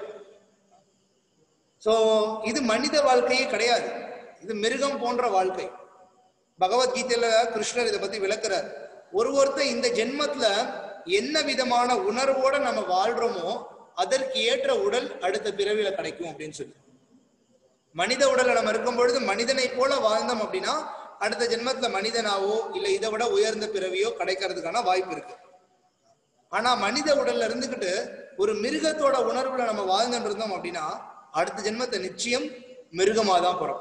சோ இது மனித வாழ்க்கையே கிடையாது இது மிருகம் போன்ற வாழ்க்கை பகவத்கீதையில கிருஷ்ணர் இதை பத்தி விளக்குறார் ஒரு ஒருத்தர் இந்த ஜென்மத்துல என்ன விதமான உணர்வோட நம்ம வாழ்றோமோ அதற்கு ஏற்ற உடல் அடுத்த பிறவியில கிடைக்கும் அப்படின்னு சொல்லி மனித உடல்ல நம்ம இருக்கும் பொழுது மனிதனை போல வாழ்ந்தோம் அப்படின்னா அடுத்த ஜென்மத்துல மனிதனாவோ இல்ல இதை விட உயர்ந்த பிறவியோ கிடைக்கிறதுக்கான வாய்ப்பு இருக்கு ஆனா மனித உடல்ல இருந்துகிட்டு ஒரு மிருகத்தோட உணர்வுல நம்ம வாழ்ந்துட்டு இருந்தோம் அப்படின்னா அடுத்த ஜென்மத்தை நிச்சயம் மிருகமா தான் பிறக்கும்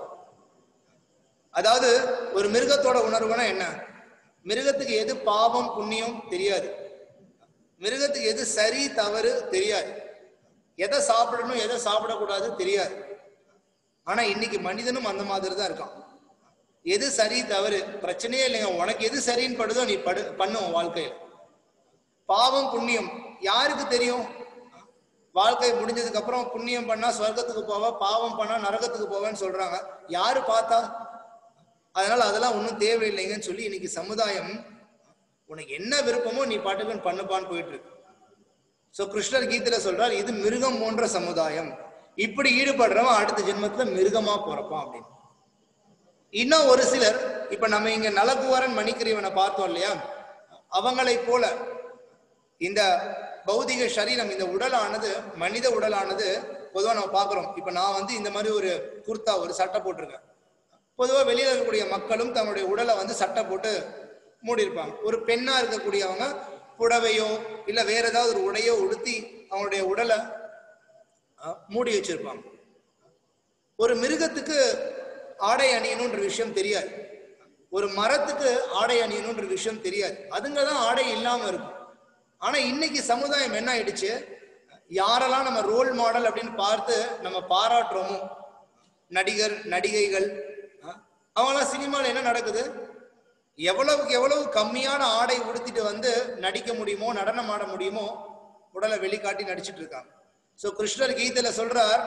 அதாவது ஒரு மிருகத்தோட உணர்வுனா என்ன மிருகத்துக்கு எது பாவம் புண்ணியம் தெரியாது மிருகத்துக்கு எது சரி தவறு தெரியாது எதை சாப்பிடணும் எதை சாப்பிடக்கூடாது தெரியாது ஆனா இன்னைக்கு மனிதனும் அந்த மாதிரி தான் இருக்கான் எது சரி தவறு பிரச்சனையே இல்லைங்க உனக்கு எது சரின்னு படுதோ நீ படு பண்ணு உன் வாழ்க்கையில பாவம் புண்ணியம் யாருக்கு தெரியும் வாழ்க்கை முடிஞ்சதுக்கு அப்புறம் புண்ணியம் பண்ணா சொர்க்கத்துக்கு போவ பாவம் பண்ணா நரகத்துக்கு போவேன்னு சொல்றாங்க யாரு பார்த்தா அதனால அதெல்லாம் ஒன்றும் தேவையில்லைங்கன்னு சொல்லி இன்னைக்கு சமுதாயம் உனக்கு என்ன விருப்பமோ நீ பாட்டுக்குன்னு பண்ணுப்பான்னு போயிட்டு இருக்கு சோ கிருஷ்ணர் கீதையில சொல்றார் இது மிருகம் போன்ற சமுதாயம் இப்படி ஈடுபடுறவன் அடுத்த ஜென்மத்துல மிருகமா பிறப்பான் அப்படின்னு இன்னும் ஒரு சிலர் இப்ப நம்ம இங்க நலகுவரன் மணிக்கிரியவனை பார்த்தோம் இல்லையா அவங்களைப் போல இந்த பௌதிக சரீரம் இந்த உடலானது மனித உடலானது பொதுவா நம்ம பார்க்கிறோம் இப்ப நான் வந்து இந்த மாதிரி ஒரு குர்தா ஒரு சட்டை போட்டிருக்கேன் பொதுவா வெளியில இருக்கக்கூடிய மக்களும் தங்களுடைய உடலை வந்து சட்டை போட்டு மூடி இருப்பாங்க ஒரு பெண்ணா இருக்கக்கூடியவங்க புடவையோ இல்ல வேற ஏதாவது ஒரு உடையோ உடுத்தி அவங்களுடைய உடலை அஹ், மூடி வச்சிருப்பாங்க ஒரு மிருகத்துக்கு ஆடை அணியணுன்ற விஷயம் தெரியாது ஒரு மரத்துக்கு ஆடை அணியணுன்ற விஷயம் தெரியாது அதுங்க தான் ஆடை இல்லாம இருக்கும் ஆனா இன்னைக்கு சமுதாயம் என்ன ஆயிடுச்சு யாரெல்லாம் நம்ம ரோல் மாடல் அப்படின்னு பார்த்து நம்ம பாராட்டுறோமோ நடிகர் நடிகைகள் அஹ், அவங்கெல்லாம் சினிமால என்ன நடக்குது எவ்வளவுக்கு எவ்வளவு கம்மியான ஆடை உடுத்திட்டு வந்து நடிக்க முடியுமோ நடனம் ஆட முடியுமோ உடலை வெளிக்காட்டி நடிச்சிட்டு இருக்காங்க சோ கிருஷ்ணர் கீதையில சொல்றார்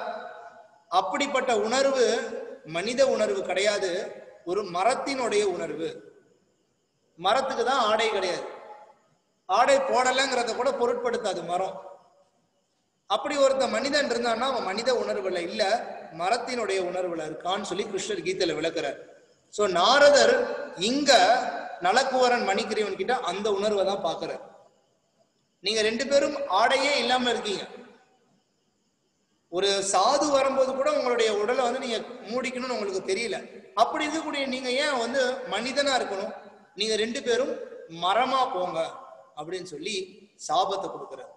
அப்படிப்பட்ட உணர்வு மனித உணர்வு கிடையாது ஒரு மரத்தினுடைய உணர்வு மரத்துக்கு தான் ஆடை கிடையாது ஆடை போடலைங்கிறத கூட பொருட்படுத்தாது மரம் அப்படி ஒருத்த மனிதன் இருந்தான்னா அவன் மனித உணர்வுல இல்ல மரத்தினுடைய உணர்வுல இருக்கான்னு சொல்லி கிருஷ்ணர் கீதையில விளக்குறார் சோ நாரதர் இங்க நலக்குவரன் மணிக்கிரியவன் கிட்ட அந்த உணர்வை தான் பாக்குறார் நீங்க ரெண்டு பேரும் ஆடையே இல்லாம இருக்கீங்க ஒரு சாது வரும்போது கூட உங்களுடைய உடலை வந்து நீங்க மூடிக்கணும்னு உங்களுக்கு தெரியல அப்படி இருக்கக்கூடிய நீங்க ஏன் வந்து மனிதனா இருக்கணும் நீங்க ரெண்டு பேரும் மரமா போங்க அப்படின்னு சொல்லி சாபத்தை கொடுக்கிறார்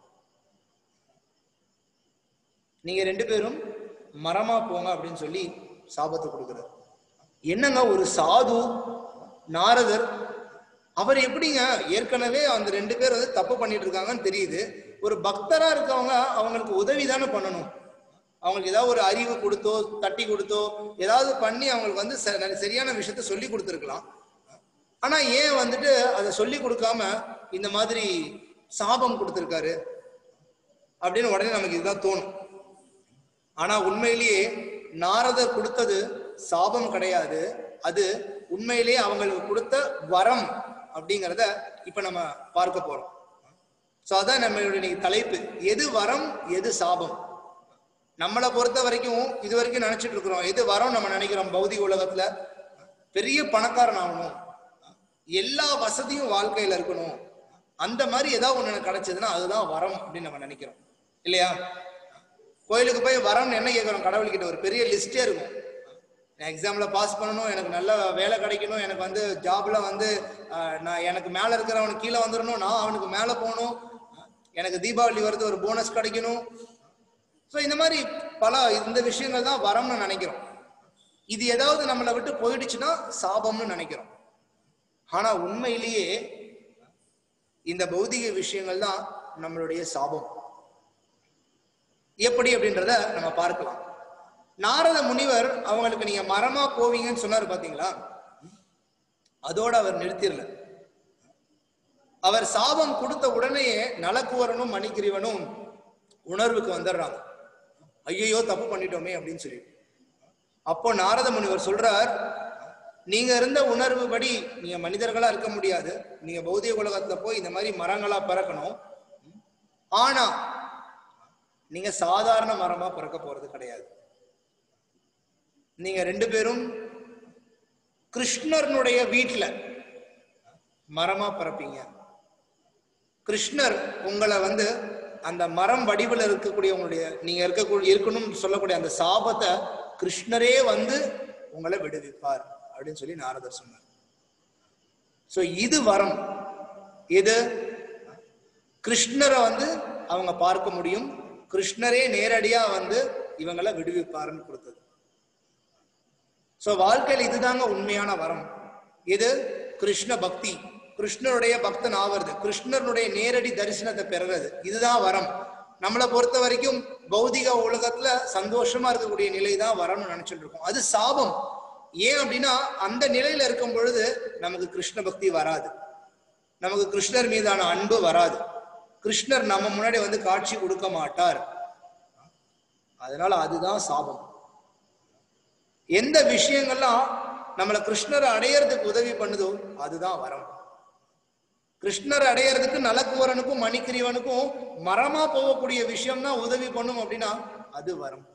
நீங்க ரெண்டு பேரும் மரமா போங்க அப்படின்னு சொல்லி சாபத்தை கொடுக்கிறார் என்னங்க ஒரு சாது நாரதர் அவர் எப்படிங்க ஏற்கனவே அந்த ரெண்டு பேர் வந்து தப்பு பண்ணிட்டு இருக்காங்கன்னு தெரியுது ஒரு பக்தரா இருக்கவங்க அவங்களுக்கு உதவி தானே பண்ணணும் அவங்களுக்கு ஏதாவது ஒரு அறிவு கொடுத்தோ தட்டி கொடுத்தோ ஏதாவது பண்ணி அவங்களுக்கு வந்து ச- சரியான விஷயத்த சொல்லி கொடுத்துருக்கலாம் ஆனா ஏன் வந்துட்டு அதை சொல்லி கொடுக்காம இந்த மாதிரி சாபம் கொடுத்துருக்காரு அப்படின்னு உடனே நமக்கு இதுதான் தோணும் ஆனா உண்மையிலேயே நாரதர் கொடுத்தது சாபம் கிடையாது அது உண்மையிலேயே அவங்களுக்கு கொடுத்த வரம் அப்படிங்கிறத இப்ப நம்ம பார்க்க போறோம் சோ அதான் நம்மளுடைய இன்னைக்கு தலைப்பு எது வரம் எது சாபம் நம்மளை பொறுத்த வரைக்கும் இது வரைக்கும் நினைச்சிட்டு இருக்கிறோம் எது வரம் நம்ம நினைக்கிறோம் பௌதிக உலகத்துல பெரிய பணக்காரன் ஆகணும் எல்லா வசதியும் வாழ்க்கையில இருக்கணும் அந்த மாதிரி ஏதாவது ஒண்ணு எனக்கு கிடைச்சதுன்னா அதுதான் வரம் அப்படின்னு நம்ம நினைக்கிறோம் இல்லையா கோயிலுக்கு போய் வரம்னு என்ன கேட்குறோம் கடவுள்கிட்ட ஒரு பெரிய லிஸ்டே இருக்கும் நான் எக்ஸாம்ல பாஸ் பண்ணணும் எனக்கு நல்ல வேலை கிடைக்கணும் எனக்கு வந்து ஜாப்ல வந்து ஆஹ், நான் எனக்கு மேல இருக்கிறவனுக்கு கீழே வந்துடணும் நான் அவனுக்கு மேல போகணும் எனக்கு தீபாவளி வருது ஒரு போனஸ் கிடைக்கணும் ஸோ இந்த மாதிரி பல இந்த விஷயங்கள் தான் வரம்னு நினைக்கிறோம் இது ஏதாவது நம்மளை விட்டு போயிடுச்சுன்னா சாபம்னு நினைக்கிறோம் ஆனா உண்மையிலேயே இந்த பௌதிக விஷயங்கள் தான் நம்மளுடைய சாபம் எப்படி அப்படின்றத நம்ம பார்க்கலாம் நாரத முனிவர் அவங்களுக்கு நீங்க மரமா போவீங்கன்னு சொன்னாரு பாத்தீங்களா அதோட அவர் நிறுத்திடல அவர் சாபம் கொடுத்த உடனேயே நலக்குவரனும் மணிகிரிவனும் உணர்வுக்கு வந்துடுறாங்க ஐயையோ தப்பு பண்ணிட்டோமே அப்படின்னு சொல்லி அப்போ நாரத முனிவர் சொல்றார் நீங்க இருந்த உணர்வு படி நீங்க மனிதர்களா இருக்க முடியாது நீங்க பௌதிக உலகத்துல போய் இந்த மாதிரி மரங்களா பிறக்கணும் ஆனா நீங்க சாதாரண மரமா பிறக்க போறது கிடையாது நீங்க ரெண்டு பேரும் கிருஷ்ணர்னுடைய வீட்டுல மரமா பிறப்பீங்க கிருஷ்ணர் உங்களை வந்து அந்த மரம் வடிவில் இருக்கக்கூடிய உங்களுடைய நீங்க இருக்கக்கூடிய இருக்கணும்னு சொல்லக்கூடிய அந்த சாபத்தை கிருஷ்ணரே வந்து உங்களை விடுவிப்பார் அப்படின்னு சொல்லி நாரதர் சொன்னார் சோ இது வரம் இது கிருஷ்ணரை வந்து அவங்க பார்க்க முடியும் கிருஷ்ணரே நேரடியா வந்து இவங்களை விடுவிப்பாருன்னு கொடுத்தது சோ வாழ்க்கையில் இதுதாங்க உண்மையான வரம் இது கிருஷ்ண பக்தி கிருஷ்ணருடைய பக்தன் ஆவறது கிருஷ்ணருடைய நேரடி தரிசனத்தை பெறுறது இதுதான் வரம் நம்மளை பொறுத்த வரைக்கும் பௌதிக உலகத்துல சந்தோஷமா இருக்கக்கூடிய நிலை தான் வரம்னு நினைச்சிட்டு இருக்கோம் அது சாபம் ஏன் அப்படின்னா அந்த நிலையில இருக்கும் பொழுது நமக்கு கிருஷ்ண பக்தி வராது நமக்கு கிருஷ்ணர் மீதான அன்பு வராது கிருஷ்ணர் நம்ம முன்னாடி வந்து காட்சி கொடுக்க மாட்டார் அதனால அதுதான் சாபம் எந்த விஷயங்கள்லாம் நம்மளை கிருஷ்ணரை அடையறதுக்கு உதவி பண்ணுதோ அதுதான் வரம் கிருஷ்ணரை அடையறதுக்கு நலக்குவரனுக்கும் மணிக்கிரியவனுக்கும் மரமா போகக்கூடிய விஷயம் தான் உதவி பண்ணும் அப்படின்னா அது வரம்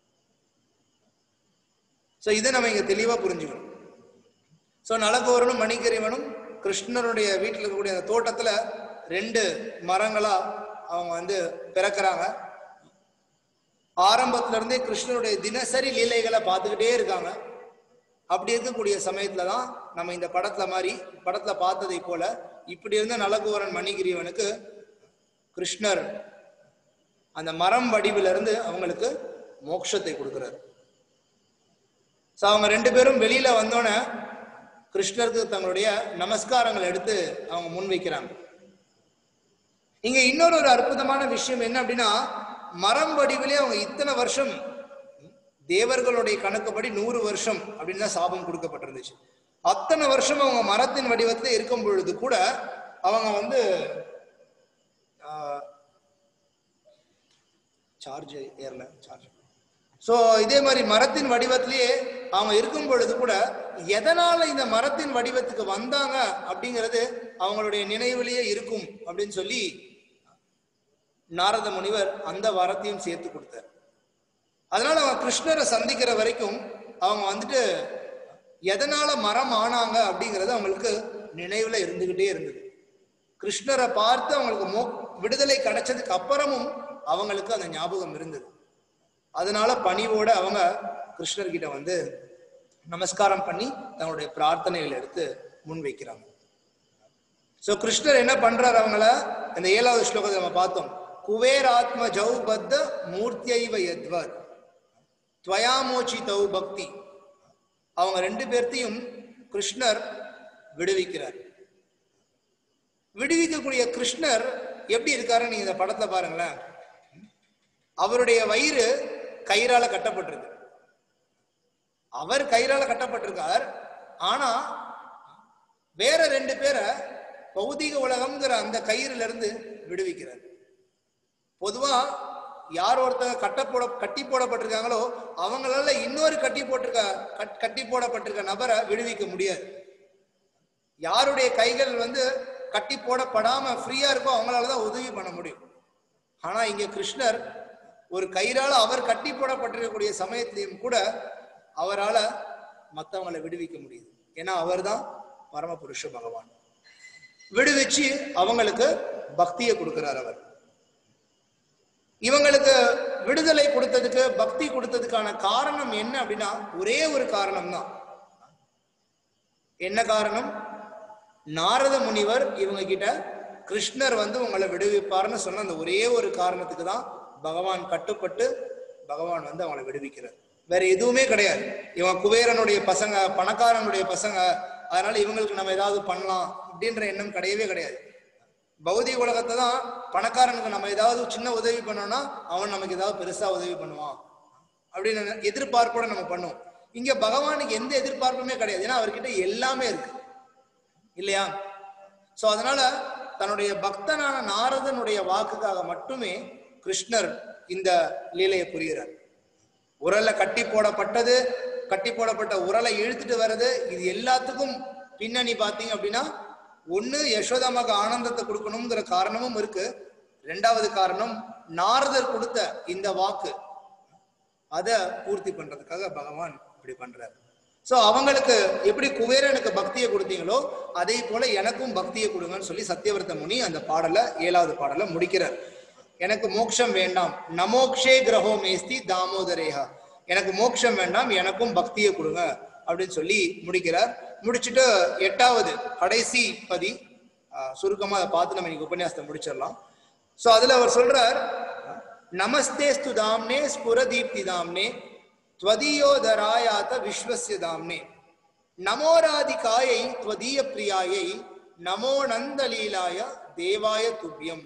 சோ இதை நம்ம இங்க தெளிவா புரிஞ்சுக்கணும் சோ நலக்குவரனும் மணிக்கிரியவனும் கிருஷ்ணருடைய வீட்டில் இருக்கக்கூடிய அந்த தோட்டத்துல ரெண்டு மரங்களா அவங்க வந்து பிறக்கிறாங்க ஆரம்பத்துல இருந்தே கிருஷ்ணருடைய தினசரி லீலைகளை பார்த்துக்கிட்டே இருக்காங்க அப்படி இருக்கக்கூடிய சமயத்துல தான் நம்ம இந்த படத்துல மாதிரி படத்துல பார்த்ததை போல இப்படி இருந்த நலகுவரன் மணிகிரியவனுக்கு கிருஷ்ணர் அந்த மரம் வடிவில இருந்து அவங்களுக்கு மோட்சத்தை கொடுக்கிறார் ஸோ அவங்க ரெண்டு பேரும் வெளியில வந்தோடனே கிருஷ்ணருக்கு தங்களுடைய நமஸ்காரங்களை எடுத்து அவங்க முன்வைக்கிறாங்க இங்க இன்னொரு ஒரு அற்புதமான விஷயம் என்ன அப்படின்னா மரம் வடிவிலே அவங்க இத்தனை வருஷம் தேவர்களுடைய கணக்குப்படி நூறு வருஷம் அப்படின்னு தான் சாபம் கொடுக்கப்பட்டிருந்துச்சு அத்தனை வருஷம் அவங்க மரத்தின் வடிவத்துல இருக்கும் பொழுது கூட அவங்க வந்து சார்ஜ் ஏறல சார்ஜ் ஸோ இதே மாதிரி மரத்தின் வடிவத்திலேயே அவங்க இருக்கும் பொழுது கூட எதனால இந்த மரத்தின் வடிவத்துக்கு வந்தாங்க அப்படிங்கிறது அவங்களுடைய நினைவிலேயே இருக்கும் அப்படின்னு சொல்லி நாரத முனிவர் அந்த வரத்தையும் சேர்த்து கொடுத்தார் அதனால அவங்க கிருஷ்ணரை சந்திக்கிற வரைக்கும் அவங்க வந்துட்டு எதனால மரம் ஆனாங்க அப்படிங்கிறது அவங்களுக்கு நினைவுல இருந்துகிட்டே இருந்தது கிருஷ்ணரை பார்த்து அவங்களுக்கு மோ விடுதலை கிடைச்சதுக்கு அப்புறமும் அவங்களுக்கு அந்த ஞாபகம் இருந்தது அதனால பணிவோட அவங்க கிருஷ்ணர்கிட்ட வந்து நமஸ்காரம் பண்ணி தங்களுடைய பிரார்த்தனைகளை எடுத்து முன்வைக்கிறாங்க சோ கிருஷ்ணர் என்ன பண்றாரு அவங்கள இந்த ஏழாவது ஸ்லோகத்தை நம்ம பார்த்தோம் குவேராத்ம ஜௌ பத்த மூர்த்தியைவ யத்வர் துவயாமோச்சி தௌ பக்தி அவங்க ரெண்டு பேர்த்தையும் கிருஷ்ணர் விடுவிக்கிறார் விடுவிக்கக்கூடிய கிருஷ்ணர் எப்படி இருக்காரு நீங்க இந்த படத்துல பாருங்களேன் அவருடைய வயிறு கயிறால கட்டப்பட்டிருக்கு அவர் கயிறால கட்டப்பட்டிருக்கார் ஆனா வேற ரெண்டு பேரை பௌதிக உலகம்ங்கிற அந்த கயிறுல இருந்து விடுவிக்கிறார் பொதுவா யார் ஒருத்தங்க கட்ட போட கட்டி போடப்பட்டிருக்காங்களோ அவங்களால இன்னொரு கட்டி போட்டிருக்க கட்- கட்டி போடப்பட்டிருக்க நபரை விடுவிக்க முடியாது யாருடைய கைகள் வந்து கட்டி போடப்படாம ஃப்ரீயா இருக்கோ அவங்களால தான் உதவி பண்ண முடியும் ஆனா இங்க கிருஷ்ணர் ஒரு கயிறால அவர் கட்டி போடப்பட்டிருக்கக்கூடிய சமயத்திலையும் கூட அவரால மத்தவங்களை விடுவிக்க முடியுது ஏன்னா அவர்தான் பரமபுருஷ பகவான் விடுவிச்சு அவங்களுக்கு பக்தியை கொடுக்கிறார் அவர் இவங்களுக்கு விடுதலை கொடுத்ததுக்கு பக்தி கொடுத்ததுக்கான காரணம் என்ன அப்படின்னா ஒரே ஒரு காரணம் தான் என்ன காரணம் நாரத முனிவர் இவங்க கிட்ட கிருஷ்ணர் வந்து உங்களை விடுவிப்பார்னு சொன்ன அந்த ஒரே ஒரு காரணத்துக்கு தான் பகவான் கட்டுப்பட்டு பகவான் வந்து அவங்களை விடுவிக்கிறார் வேற எதுவுமே கிடையாது இவன் குபேரனுடைய பசங்க பணக்காரனுடைய பசங்க அதனால இவங்களுக்கு நம்ம ஏதாவது பண்ணலாம் அப்படின்ற எண்ணம் கிடையவே கிடையாது பௌதிக உலகத்தை தான் பணக்காரனுக்கு நம்ம ஏதாவது சின்ன உதவி பண்ணோம்னா அவன் நமக்கு ஏதாவது பெருசா உதவி பண்ணுவான் அப்படின்னு எதிர்பார்ப்போட நம்ம பண்ணுவோம் இங்க பகவானுக்கு எந்த எதிர்பார்ப்புமே கிடையாது ஏன்னா அவர்கிட்ட எல்லாமே இருக்கு இல்லையா சோ அதனால தன்னுடைய பக்தனான நாரதனுடைய வாக்குக்காக மட்டுமே கிருஷ்ணர் இந்த லீலையை புரிகிறார் உரல்ல கட்டி போடப்பட்டது கட்டி போடப்பட்ட உரலை இழுத்துட்டு வர்றது இது எல்லாத்துக்கும் பின்னணி பார்த்தீங்க அப்படின்னா ஒண்ணு யசோதாமாக்கு ஆனந்தத்தை கொடுக்கணுங்கிற காரணமும் இருக்கு ரெண்டாவது காரணம் நாரதர் கொடுத்த இந்த வாக்கு அதை பூர்த்தி பண்றதுக்காக பகவான் இப்படி பண்றாரு சோ அவங்களுக்கு எப்படி குபேரனுக்கு பக்தியை கொடுத்தீங்களோ அதே போல எனக்கும் பக்தியை கொடுங்கன்னு சொல்லி சத்தியவர்த்த முனி அந்த பாடலை ஏழாவது பாடலை முடிக்கிறார் எனக்கு மோட்சம் வேண்டாம் நமோக்ஷே கிரகோ மேஸ்தி தாமோதரேகா எனக்கு மோட்சம் வேண்டாம் எனக்கும் பக்தியை கொடுங்க அப்படின்னு சொல்லி முடிக்கிறார் முடிச்சுட்டு எட்டாவது கடைசி பதி ஆஹ், சுருக்கமா அதை பார்த்து நம்ம இன்னைக்கு உபன்யாசத்தை முடிச்சிடலாம் சோ அதுல அவர் சொல்றார் நமஸ்தேஸ்து தாம்னே ஸ்புரதீப்தி தாம்னே त्वदीयोदरायात विश्वस्य दाम्ने नमोराधिकायै त्वदीय प्रियायै நமோ நந்தலீலாய தேவாய துவ்யம்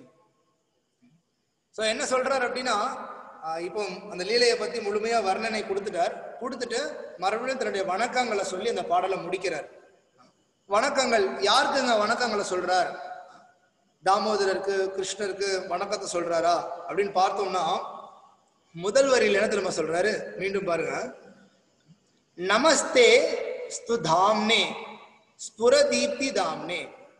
ஸோ என்ன சொல்றார் அப்படின்னா ஆஹ் இப்போ அந்த லீலையை பத்தி முழுமையா வர்ணனை கொடுத்துட்டார் கொடுத்துட்டு மறுபடியும் தன்னுடைய வணக்கங்களை சொல்லி அந்த பாடலை முடிக்கிறார் வணக்கங்கள் யாருக்குங்க வணக்கங்களை சொல்றார் தாமோதரருக்கு கிருஷ்ணருக்கு வணக்கத்தை சொல்றாரா அப்படின்னு பார்த்தோம்னா முதல் வரியில என்ன திரும்ப சொல்றாரு மீண்டும் பாருங்க நமஸ்தே ஸ்து தாம்னே ஸ்புரதீப்தி தாம்னே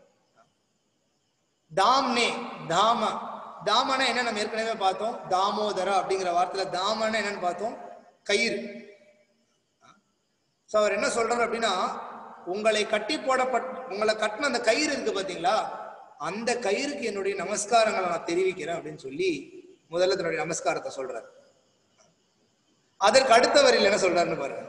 தாம்னே தாம தாமனா என்ன நம்ம ஏற்கனவே பார்த்தோம் தாமோதரா அப்படிங்கிற வார்த்தையில தாமனா என்னன்னு பார்த்தோம் கயிறு சோ அவர் என்ன சொல்றாரு அப்படின்னா உங்களை கட்டி போடப்பட் உங்களை கட்டின அந்த கயிறு இருக்கு பாத்தீங்களா அந்த கயிறுக்கு என்னுடைய நமஸ்காரங்களை நான் தெரிவிக்கிறேன் அப்படின்னு சொல்லி முதல்ல தன்னுடைய நமஸ்காரத்தை சொல்றாரு அதற்கு அடுத்த வரியில் என்ன சொல்றாருன்னு பாருங்க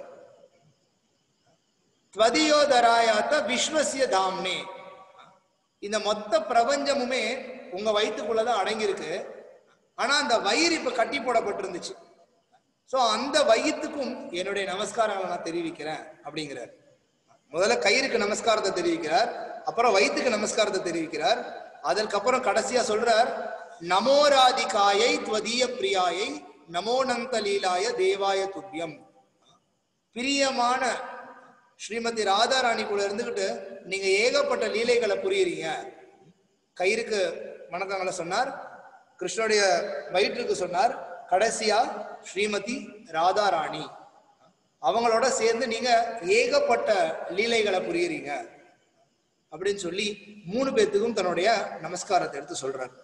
துவதியோதராயாத்த விஸ்வசிய தாம்னே இந்த மொத்த பிரபஞ்சமுமே உங்க வயிற்றுக்குள்ளதான் அடங்கியிருக்கு ஆனா அந்த வயிறு இப்ப கட்டி போடப்பட்டிருந்துச்சு சோ அந்த வயிற்றுக்கும் என்னுடைய நமஸ்காரங்களை நான் தெரிவிக்கிறேன் அப்படிங்கிறார் முதல்ல கயிறுக்கு நமஸ்காரத்தை தெரிவிக்கிறார் அப்புறம் வயிற்றுக்கு நமஸ்காரத்தை தெரிவிக்கிறார் அதற்கப்புறம் கடைசியா சொல்றார் நமோராதிகாயை துவதீய பிரியாயை நமோனந்த லீலாய தேவாய துத்தியம் பிரியமான ஸ்ரீமதி ராதாராணி கூட இருந்துகிட்டு நீங்க ஏகப்பட்ட லீலைகளை புரியுறீங்க கயிறுக்கு வணக்கங்களை சொன்னார் கிருஷ்ணனுடைய வயிற்றுக்கு சொன்னார் கடைசியா ஸ்ரீமதி ராதாராணி அவங்களோட சேர்ந்து நீங்க ஏகப்பட்ட லீலைகளை புரியுறீங்க அப்படின்னு சொல்லி மூணு பேர்த்துக்கும் தன்னுடைய நமஸ்காரத்தை எடுத்து சொல்றாரு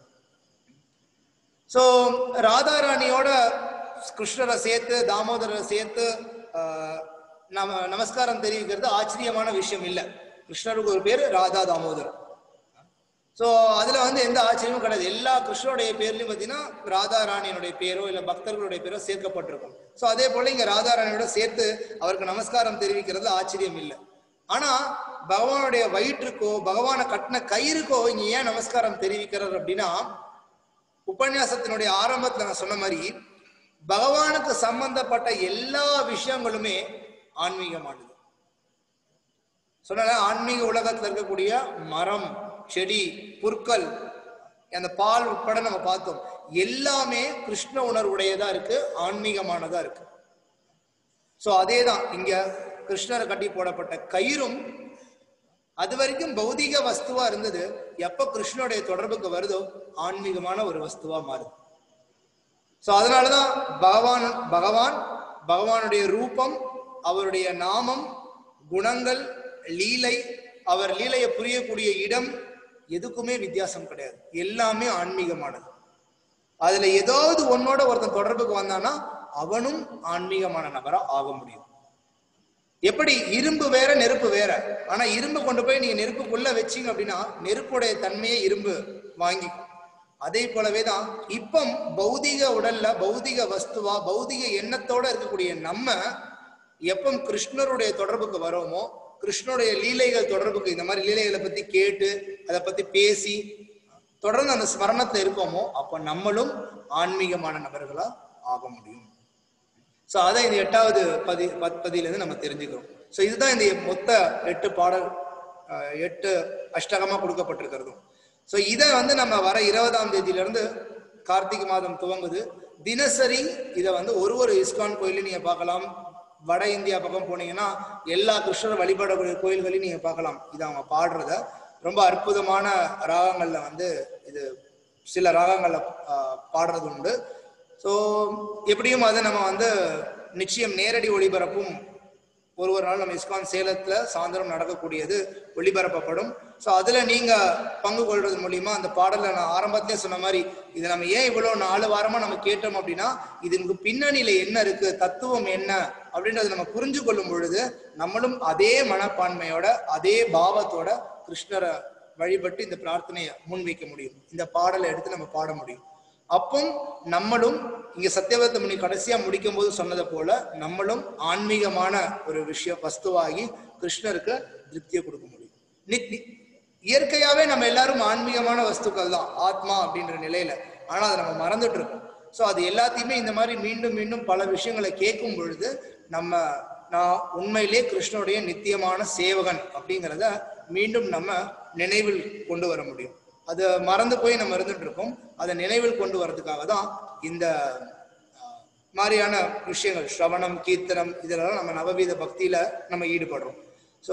ஸோ ராதாராணியோட கிருஷ்ணரை சேர்த்து தாமோதரரை சேர்த்து ஆஹ், நம நமஸ்காரம் தெரிவிக்கிறது ஆச்சரியமான விஷயம் இல்லை கிருஷ்ணருக்கு ஒரு பேர் ராதா தாமோதர் ஸோ அதுல வந்து எந்த ஆச்சரியமும் கிடையாது எல்லா கிருஷ்ணருடைய பேர்லயும் பார்த்தீங்கன்னா ராதா ராணியினுடைய பேரோ இல்லை பக்தர்களுடைய பேரோ சேர்க்கப்பட்டிருக்கும் ஸோ அதே போல இங்க ராதா ராணியோட சேர்த்து அவருக்கு நமஸ்காரம் தெரிவிக்கிறது ஆச்சரியம் இல்லை ஆனா பகவானுடைய வயிற்றுக்கோ பகவானை கட்டின கயிறுக்கோ இங்க ஏன் நமஸ்காரம் தெரிவிக்கிறார் அப்படின்னா உபன்யாசத்தினுடைய ஆரம்பத்துல நான் சொன்ன மாதிரி பகவானுக்கு சம்பந்தப்பட்ட எல்லா விஷயங்களுமே ஆன்மீகமானது சொன்ன ஆன்மீக உலகத்துல இருக்கக்கூடிய மரம் செடி புற்கள் அந்த பால் உட்பட நம்ம பார்த்தோம் எல்லாமே கிருஷ்ண உணர்வுடையதா இருக்கு ஆன்மீகமானதா இருக்கு சோ அதேதான் இங்க கிருஷ்ணர் கட்டி போடப்பட்ட கயிறும் அது வரைக்கும் பௌதிக வஸ்துவா இருந்தது எப்ப கிருஷ்ணனுடைய தொடர்புக்கு வருதோ ஆன்மீகமான ஒரு வஸ்துவா மாறுது சோ அதனாலதான் பகவான் பகவான் பகவானுடைய ரூபம் அவருடைய நாமம் குணங்கள் லீலை அவர் லீலையை புரியக்கூடிய இடம் எதுக்குமே வித்தியாசம் கிடையாது எல்லாமே ஆன்மீகமானது அதுல ஏதாவது ஒன்னோட ஒருத்தன் தொடர்புக்கு வந்தானா அவனும் ஆன்மீகமான நபரா ஆக முடியும் எப்படி இரும்பு வேற நெருப்பு வேற ஆனா இரும்பு கொண்டு போய் நீங்க நெருப்புக்குள்ள வச்சீங்க அப்படின்னா நெருப்புடைய தன்மையை இரும்பு வாங்கிக்கும் அதே போலவே தான் இப்போ பௌதிக உடல்ல பௌதிக வஸ்துவா பௌதிக எண்ணத்தோட இருக்கக்கூடிய நம்ம எப்போ கிருஷ்ணருடைய தொடர்புக்கு வரோமோ கிருஷ்ணருடைய லீலைகள் தொடர்புக்கு இந்த மாதிரி லீலைகளை பத்தி கேட்டு அதை பத்தி பேசி தொடர்ந்து அந்த ஸ்மரணத்துல இருக்கோமோ அப்ப நம்மளும் ஆன்மீகமான நபர்களா ஆக முடியும் ஸோ அதை இந்த எட்டாவது பதி பத் பதியிலேருந்து நம்ம தெரிஞ்சுக்கிறோம் ஸோ இதுதான் இந்த மொத்த எட்டு பாடல் அஹ், எட்டு அஷ்டகமா கொடுக்கப்பட்டிருக்கிறதும் ஸோ இதை வந்து நம்ம வர இருபதாம் தேதியிலிருந்து கார்த்திகை மாதம் துவங்குது தினசரி இதை வந்து ஒரு ஒரு இஸ்கான் கோயிலையும் நீங்க பார்க்கலாம் வட இந்தியா பக்கம் போனீங்கன்னா எல்லா கிருஷ்ணர் வழிபடக்கூடிய கோயில்களையும் நீங்க பார்க்கலாம் இது அவங்க பாடுறத ரொம்ப அற்புதமான ராகங்கள்ல வந்து இது சில ராகங்கள்ல ஆஹ், பாடுறது உண்டு ஸோ எப்படியும் அதை நம்ம வந்து நிச்சயம் நேரடி ஒளிபரப்பும் ஒரு ஒரு நாள் நம்ம இஸ்கான் சேலத்துல சாயந்தரம் நடக்கக்கூடியது ஒளிபரப்பப்படும் ஸோ அதுல நீங்க பங்கு கொள்றது மூலியமா அந்த பாடலை நான் ஆரம்பத்திலே சொன்ன மாதிரி இதை நம்ம ஏன் இவ்வளவு நாலு வாரமா நம்ம கேட்டோம் அப்படின்னா இதுக்கு பின்னணியில என்ன இருக்கு தத்துவம் என்ன அப்படின்றத நம்ம புரிஞ்சு கொள்ளும் பொழுது நம்மளும் அதே மனப்பான்மையோட அதே பாவத்தோட கிருஷ்ணரை வழிபட்டு இந்த பிரார்த்தனையை முன்வைக்க முடியும் இந்த பாடலை எடுத்து நம்ம பாட முடியும் அப்போ நம்மளும் இங்க சத்தியவர்த்த முனி கடைசியா முடிக்கும் போது சொன்னதை போல நம்மளும் ஆன்மீகமான ஒரு விஷயம் வஸ்துவாகி கிருஷ்ணருக்கு திருப்தியை கொடுக்க முடியும் நி- நி- இயற்கையாவே நம்ம எல்லாரும் ஆன்மீகமான வஸ்துக்கள் தான் ஆத்மா அப்படின்ற நிலையில ஆனா அதை நம்ம மறந்துட்டு இருக்கோம் ஸோ அது எல்லாத்தையுமே இந்த மாதிரி மீண்டும் மீண்டும் பல விஷயங்களை கேட்கும் பொழுது நம்ம நான் உண்மையிலே கிருஷ்ணனுடைய நித்தியமான சேவகன் அப்படிங்கிறத மீண்டும் நம்ம நினைவில் கொண்டு வர முடியும் அதை மறந்து போய் நம்ம இருந்துட்டு இருக்கோம் அதை நினைவில் கொண்டு வரதுக்காக தான் இந்த ஆஹ், மாதிரியான விஷயங்கள் ஸ்ரவணம் கீர்த்தனம் இதெல்லாம் நம்ம நவவீத பக்தியில நம்ம ஈடுபடுறோம் ஸோ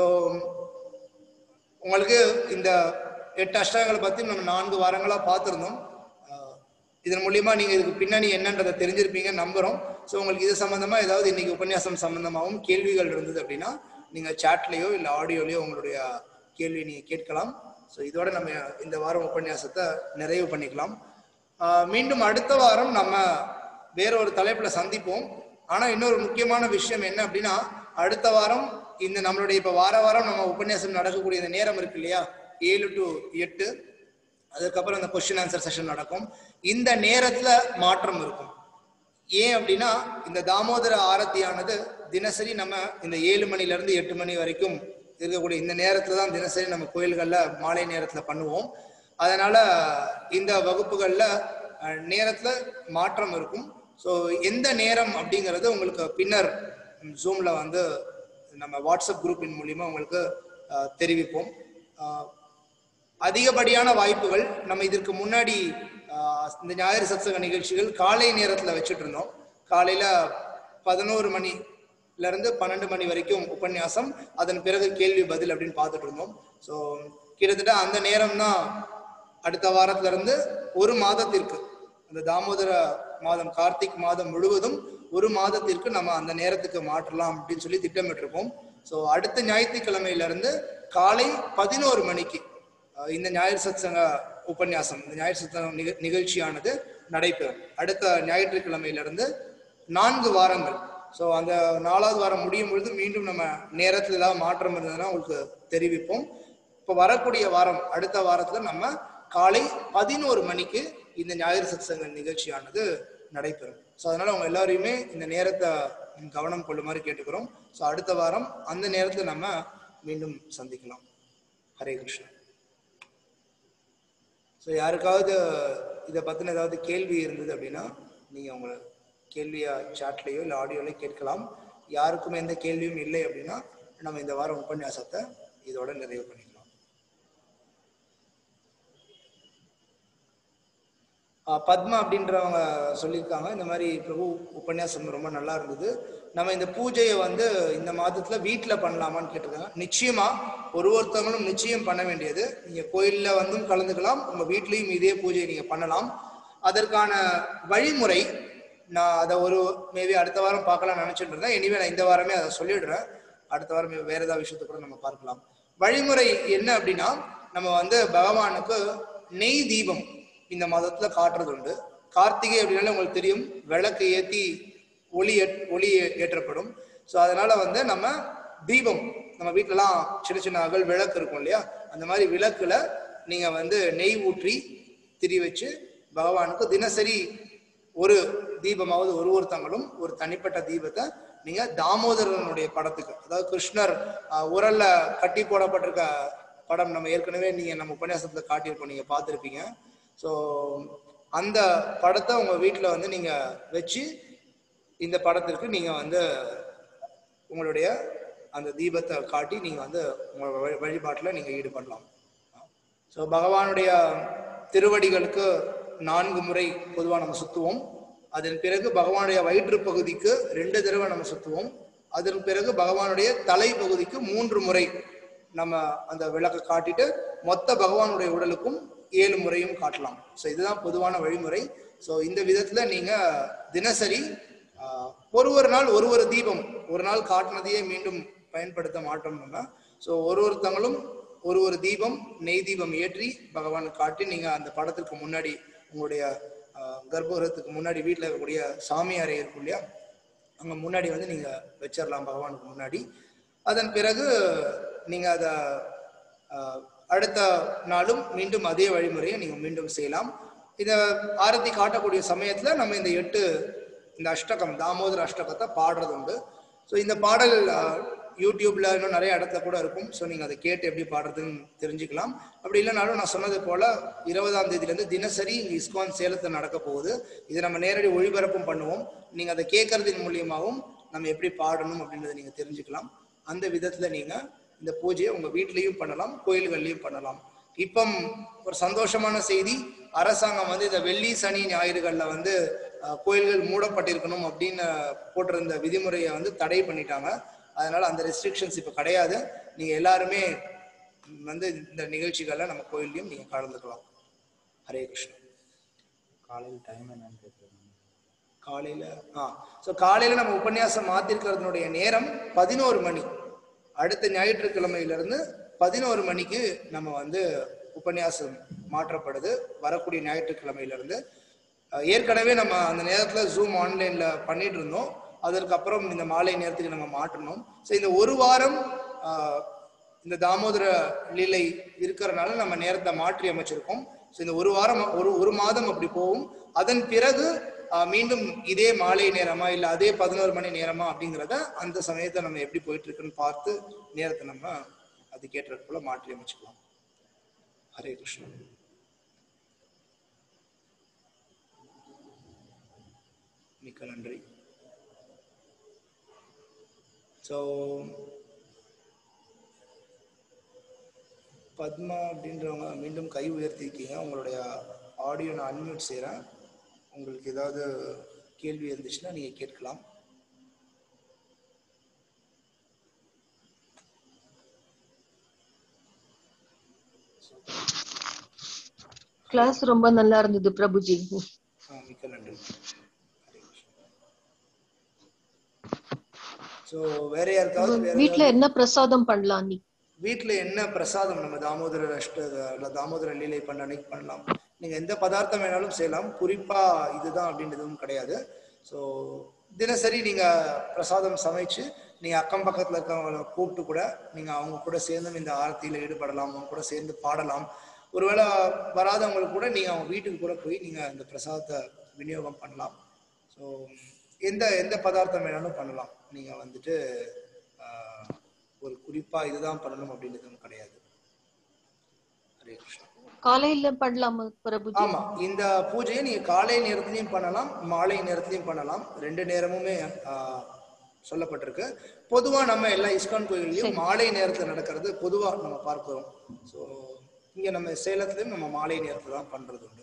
உங்களுக்கு இந்த எட்டு அஷ்டங்களை பத்தி நம்ம நான்கு வாரங்களா பார்த்துருந்தோம் ஆஹ், இதன் மூலியமா நீங்க இதுக்கு பின்னணி என்னன்றதை தெரிஞ்சிருப்பீங்க நம்புறோம் ஸோ உங்களுக்கு இது சம்பந்தமா ஏதாவது இன்னைக்கு உபன்யாசம் சம்பந்தமாகவும் கேள்விகள் இருந்தது அப்படின்னா நீங்க சாட்லயோ இல்லை ஆடியோலயோ உங்களுடைய கேள்வி நீங்க கேட்கலாம் ஸோ இதோட நம்ம இந்த வாரம் உபன்யாசத்தை நிறைவு பண்ணிக்கலாம் ஆஹ், மீண்டும் அடுத்த வாரம் நம்ம வேற ஒரு தலைப்புல சந்திப்போம் ஆனா இன்னொரு முக்கியமான விஷயம் என்ன அப்படின்னா அடுத்த வாரம் இந்த நம்மளுடைய இப்ப வார வாரம் நம்ம உபன்யாசம் நடக்கக்கூடிய இந்த நேரம் இருக்கு இல்லையா ஏழு டு எட்டு அதுக்கப்புறம் இந்த கொஸ்டின் ஆன்சர் செஷன் நடக்கும் இந்த நேரத்துல மாற்றம் இருக்கும் ஏன் அப்படின்னா இந்த தாமோதர ஆரத்தியானது தினசரி நம்ம இந்த ஏழு மணில இருந்து எட்டு மணி வரைக்கும் இருக்கக்கூடிய இந்த நேரத்துல தான் தினசரி நம்ம கோயில்கள்ல மாலை நேரத்துல பண்ணுவோம் அதனால இந்த வகுப்புகள்ல அஹ், நேரத்துல மாற்றம் இருக்கும் ஸோ எந்த நேரம் அப்படிங்கிறது உங்களுக்கு பின்னர் ஜூம்ல வந்து நம்ம வாட்ஸ்அப் குரூப்பின் மூலியமா உங்களுக்கு அஹ், தெரிவிப்போம் அஹ், அதிகப்படியான வாய்ப்புகள் நம்ம இதற்கு முன்னாடி ஆஹ், இந்த ஞாயிறு சத்சங்க நிகழ்ச்சிகள் காலை நேரத்துல வச்சுட்டு இருந்தோம் காலையில பதினோரு மணில இருந்து பன்னெண்டு மணி வரைக்கும் உபன்யாசம் அதன் பிறகு கேள்வி பதில் அப்படின்னு பார்த்துட்டு இருந்தோம் ஸோ கிட்டத்தட்ட அந்த நேரம் தான் அடுத்த வாரத்துல இருந்து ஒரு மாதத்திற்கு அந்த தாமோதர மாதம் கார்த்திக் மாதம் முழுவதும் ஒரு மாதத்திற்கு நம்ம அந்த நேரத்துக்கு மாற்றலாம் அப்படின்னு சொல்லி திட்டமிட்டிருக்கோம் ஸோ அடுத்த ஞாயிற்றுக்கிழமையில இருந்து காலை பதினோரு மணிக்கு அஹ், இந்த ஞாயிறு சத்சங்க உபன்யாசம் இந்த ஞாயிறு சத்சங்க நிக- நிகழ்ச்சியானது நடைபெறும் அடுத்த ஞாயிற்றுக்கிழமையிலிருந்து நான்கு வாரங்கள் ஸோ அந்த நாலாவது வாரம் முடியும் பொழுது மீண்டும் நம்ம நேரத்தில் ஏதாவது மாற்றம் இருந்ததுன்னா உங்களுக்கு தெரிவிப்போம் இப்போ வரக்கூடிய வாரம் அடுத்த வாரத்துல நம்ம காலை பதினோரு மணிக்கு இந்த ஞாயிறு சத்சங்க நிகழ்ச்சியானது நடைபெறும் ஸோ அதனால அவங்க எல்லாரையுமே இந்த நேரத்தை கவனம் கொள்ளுமாறு கேட்டுக்கிறோம் ஸோ அடுத்த வாரம் அந்த நேரத்தில் நம்ம மீண்டும் சந்திக்கலாம் ஹரே கிருஷ்ணா ஸோ யாருக்காவது இதை பற்றின ஏதாவது கேள்வி இருந்தது அப்படின்னா நீங்கள் உங்களை கேள்வியா சாட்லேயோ இல்லை ஆடியோலையோ கேட்கலாம் யாருக்கும் எந்த கேள்வியும் இல்லை அப்படின்னா நம்ம இந்த வாரம் உபன்யாசத்தை இதோட நிறைவு பண்ணிக்கலாம் ஆஹ் பத்மா அப்படின்றவங்க சொல்லியிருக்காங்க இந்த மாதிரி பிரபு உபன்யாசம் ரொம்ப நல்லா இருந்தது நம்ம இந்த பூஜையை வந்து இந்த மாதத்துல வீட்ல பண்ணலாமான்னு கேட்டிருக்காங்க நிச்சயமா ஒரு ஒருத்தவங்களும் நிச்சயம் பண்ண வேண்டியது நீங்க கோயில்ல வந்தும் கலந்துக்கலாம் உங்க வீட்லயும் இதே பூஜையை நீங்க பண்ணலாம் அதற்கான வழிமுறை நான் அதை ஒரு மேபி அடுத்த வாரம் பார்க்கலாம் நினைச்சிட்டு இருந்தேன் எனிவே நான் இந்த வாரமே அதை சொல்லிடுறேன் அடுத்த வாரம் வேற ஏதாவது விஷயத்தை கூட நம்ம பார்க்கலாம் வழிமுறை என்ன அப்படின்னா நம்ம வந்து பகவானுக்கு நெய் தீபம் இந்த மாதத்துல காட்டுறது உண்டு கார்த்திகை அப்படின்னாலே உங்களுக்கு தெரியும் விளக்கு ஏத்தி ஒளி ஏற்- ஒளி ஏ- ஏற்றப்படும் ஸோ அதனால வந்து நம்ம தீபம் நம்ம வீட்டிலலாம் சின்ன சின்ன அகல் விளக்கு இருக்கும் இல்லையா அந்த மாதிரி விளக்குல நீங்க வந்து நெய் ஊற்றி திரி வச்சு பகவானுக்கு தினசரி ஒரு தீபமாவது ஒரு ஒருத்தங்களும் ஒரு தனிப்பட்ட தீபத்தை நீங்க தாமோதரனுடைய படத்துக்கு அதாவது கிருஷ்ணர் ஆஹ், உரல்ல கட்டி போடப்பட்டிருக்க படம் நம்ம ஏற்கனவே நீங்க நம்ம உபன்யாசத்துல காட்டியிருப்போம் நீங்க பார்த்திருப்பீங்க ஸோ அந்த படத்தை உங்க வீட்டில் வந்து நீங்க வச்சு இந்த படத்திற்கு நீங்க வந்து உங்களுடைய அந்த தீபத்தை காட்டி நீங்க வந்து உங்க வழி- வழிபாட்டுல நீங்க ஈடுபடலாம் ஸோ பகவானுடைய திருவடிகளுக்கு நான்கு முறை பொதுவாக நம்ம சுத்துவோம் அதன் பிறகு பகவானுடைய வயிற்று பகுதிக்கு ரெண்டு தடவை நம்ம சுத்துவோம் அதன் பிறகு பகவானுடைய தலை பகுதிக்கு மூன்று முறை நம்ம அந்த விளக்கை காட்டிட்டு மொத்த பகவானுடைய உடலுக்கும் ஏழு முறையும் காட்டலாம் ஸோ இதுதான் பொதுவான வழிமுறை ஸோ இந்த விதத்துல நீங்க தினசரி ஆஹ், ஒரு ஒரு நாள் ஒரு ஒரு தீபம் ஒரு நாள் காட்டினதையே மீண்டும் பயன்படுத்த மாட்டோம் நம்ம ஸோ ஒரு ஒருத்தங்களும் ஒரு ஒரு தீபம் நெய் தீபம் ஏற்றி பகவானுக்கு காட்டி நீங்க அந்த படத்துக்கு முன்னாடி உங்களுடைய ஆஹ், கர்ப்பகிரகத்துக்கு முன்னாடி வீட்டில் இருக்கக்கூடிய சாமி அறை இருக்கும் இல்லையா அங்க முன்னாடி வந்து நீங்க வச்சிடலாம் பகவானுக்கு முன்னாடி அதன் பிறகு நீங்க அதை ஆஹ், அடுத்த நாளும் மீண்டும் அதே வழிமுறையை நீங்க மீண்டும் செய்யலாம் இத ஆரத்தி காட்டக்கூடிய சமயத்துல நம்ம இந்த எட்டு இந்த அஷ்டகம் தாமோதர அஷ்டகத்தை பாடுறது உண்டு ஸோ இந்த பாடல் ஆஹ், யூடியூப்ல இன்னும் நிறைய இடத்துல கூட இருக்கும் ஸோ நீங்க அதை கேட்டு எப்படி பாடுறதுன்னு தெரிஞ்சுக்கலாம் அப்படி இல்லைனாலும் நான் சொன்னது போல இருபதாம் தேதியிலேருந்து தினசரி இங்க இஸ்கான் சேலத்தில் நடக்க போகுது இதை நம்ம நேரடி ஒளிபரப்பும் பண்ணுவோம் நீங்க அதை கேட்கறதின் மூலியமாகவும் நம்ம எப்படி பாடணும் அப்படின்றத நீங்க தெரிஞ்சுக்கலாம் அந்த விதத்துல நீங்க இந்த பூஜையை உங்க வீட்லயும் பண்ணலாம் கோயில்கள்லயும் பண்ணலாம் இப்போ ஒரு சந்தோஷமான செய்தி அரசாங்கம் வந்து இந்த வெள்ளி சனி ஞாயிறுகள்ல வந்து அஹ், கோயில்கள் மூடப்பட்டிருக்கணும் அப்படின்னு போட்டிருந்த விதிமுறையை வந்து தடை பண்ணிட்டாங்க அதனால அந்த ரெஸ்ட்ரிக்ஷன்ஸ் இப்போ கிடையாது நீங்க எல்லாருமே வந்து இந்த நிகழ்ச்சிகள்ல நம்ம கோயில்லையும் நீங்க கலந்துக்கலாம் ஹரே கிருஷ்ணா காலையில் டைம் என்னன்னு கேட்குறேன் காலையில ஆ ஸோ காலையில நம்ம உபன்யாசம் மாத்திருக்கிறதுனுடைய நேரம் பதினோரு மணி அடுத்த ஞாயிற்றுக்கிழமையிலிருந்து பதினோரு மணிக்கு நம்ம வந்து உபன்யாசம் மாற்றப்படுது வரக்கூடிய ஞாயிற்றுக்கிழமையிலிருந்து அஹ், ஏற்கனவே நம்ம அந்த நேரத்துல ஜூம் ஆன்லைன்ல பண்ணிட்டு இருந்தோம் அதற்கப்புறம் இந்த மாலை நேரத்துக்கு நம்ம மாற்றணும் ஸோ இந்த ஒரு வாரம் ஆஹ், இந்த தாமோதர லீலை இருக்கிறனால நம்ம நேரத்தை மாற்றி அமைச்சிருக்கோம் ஸோ இந்த ஒரு வாரம் ஒரு ஒரு மாதம் அப்படி போகும் அதன் பிறகு ஆஹ், மீண்டும் இதே மாலை நேரமா இல்லை அதே பதினோரு மணி நேரமா அப்படிங்கிறத அந்த சமயத்தை நம்ம எப்படி போயிட்டு இருக்குன்னு பார்த்து நேரத்தை நம்ம அதுக்கேற்றது போல மாற்றி அமைச்சுக்கலாம் ஹரே கிருஷ்ணா மிக்க நன்றி ஸோ பத்மா அப்படின்றவங்க மீண்டும் கை உயர்த்திருக்கீங்க உங்களுடைய ஆடியோ நான் அன்மியூட் செய்கிறேன் உங்களுக்கு ஏதாவது கேள்வி இருந்துச்சுன்னா நீங்கள் கேட்கலாம் கிளாஸ் ரொம்ப நல்லா இருந்தது பிரபுஜி ஆ, மிக்க நன்றி ஸோ வேற யாருக்காவது வேற வீட்ல என்ன பிரசாதம் பண்ணலாம் நீ வீட்ல என்ன பிரசாதம் நம்ம தாமோதர அஷ்ட இல்ல தாமோதர லீலை பண்ண அன்னைக்கு பண்ணலாம் நீங்க எந்த பதார்த்தம் வேணாலும் செய்யலாம் குறிப்பா இதுதான் அப்படின்றதும் கிடையாது ஸோ தினசரி நீங்க பிரசாதம் சமைச்சு நீங்க அக்கம் பக்கத்துல இருக்கவங்கள கூப்பிட்டு கூட நீங்க அவங்க கூட சேர்ந்து இந்த ஆரத்தியில ஈடுபடலாம் அவங்க கூட சேர்ந்து பாடலாம் ஒருவேளை வராதவங்களுக்கு கூட நீங்க அவங்க வீட்டுக்கு கூட போய் நீங்க இந்த பிரசாதத்தை விநியோகம் பண்ணலாம் ஸோ எந்த எந்த பதார்த்தம் வேணாலும் பண்ணலாம் நீங்க வந்துட்டு ஆஹ், ஒரு குறிப்பா இதுதான் பண்ணணும் அப்படின்றதும் கிடையாது ஹரே கிருஷ்ணா காலையில பண்ணலாமா பிரபுஜி ஆமா இந்த பூஜையை நீங்க காலை நேரத்திலையும் பண்ணலாம் மாலை நேரத்திலையும் பண்ணலாம் ரெண்டு நேரமுமே ஆஹ், சொல்லப்பட்டிருக்கு பொதுவா நம்ம எல்லா இஸ்கான் கோயில்லையும் மாலை நேரத்துல நடக்கிறது பொதுவா நம்ம பார்க்கிறோம் ஸோ இங்க நம்ம சேலத்திலையும் நம்ம மாலை நேரத்துல தான் பண்றது உண்டு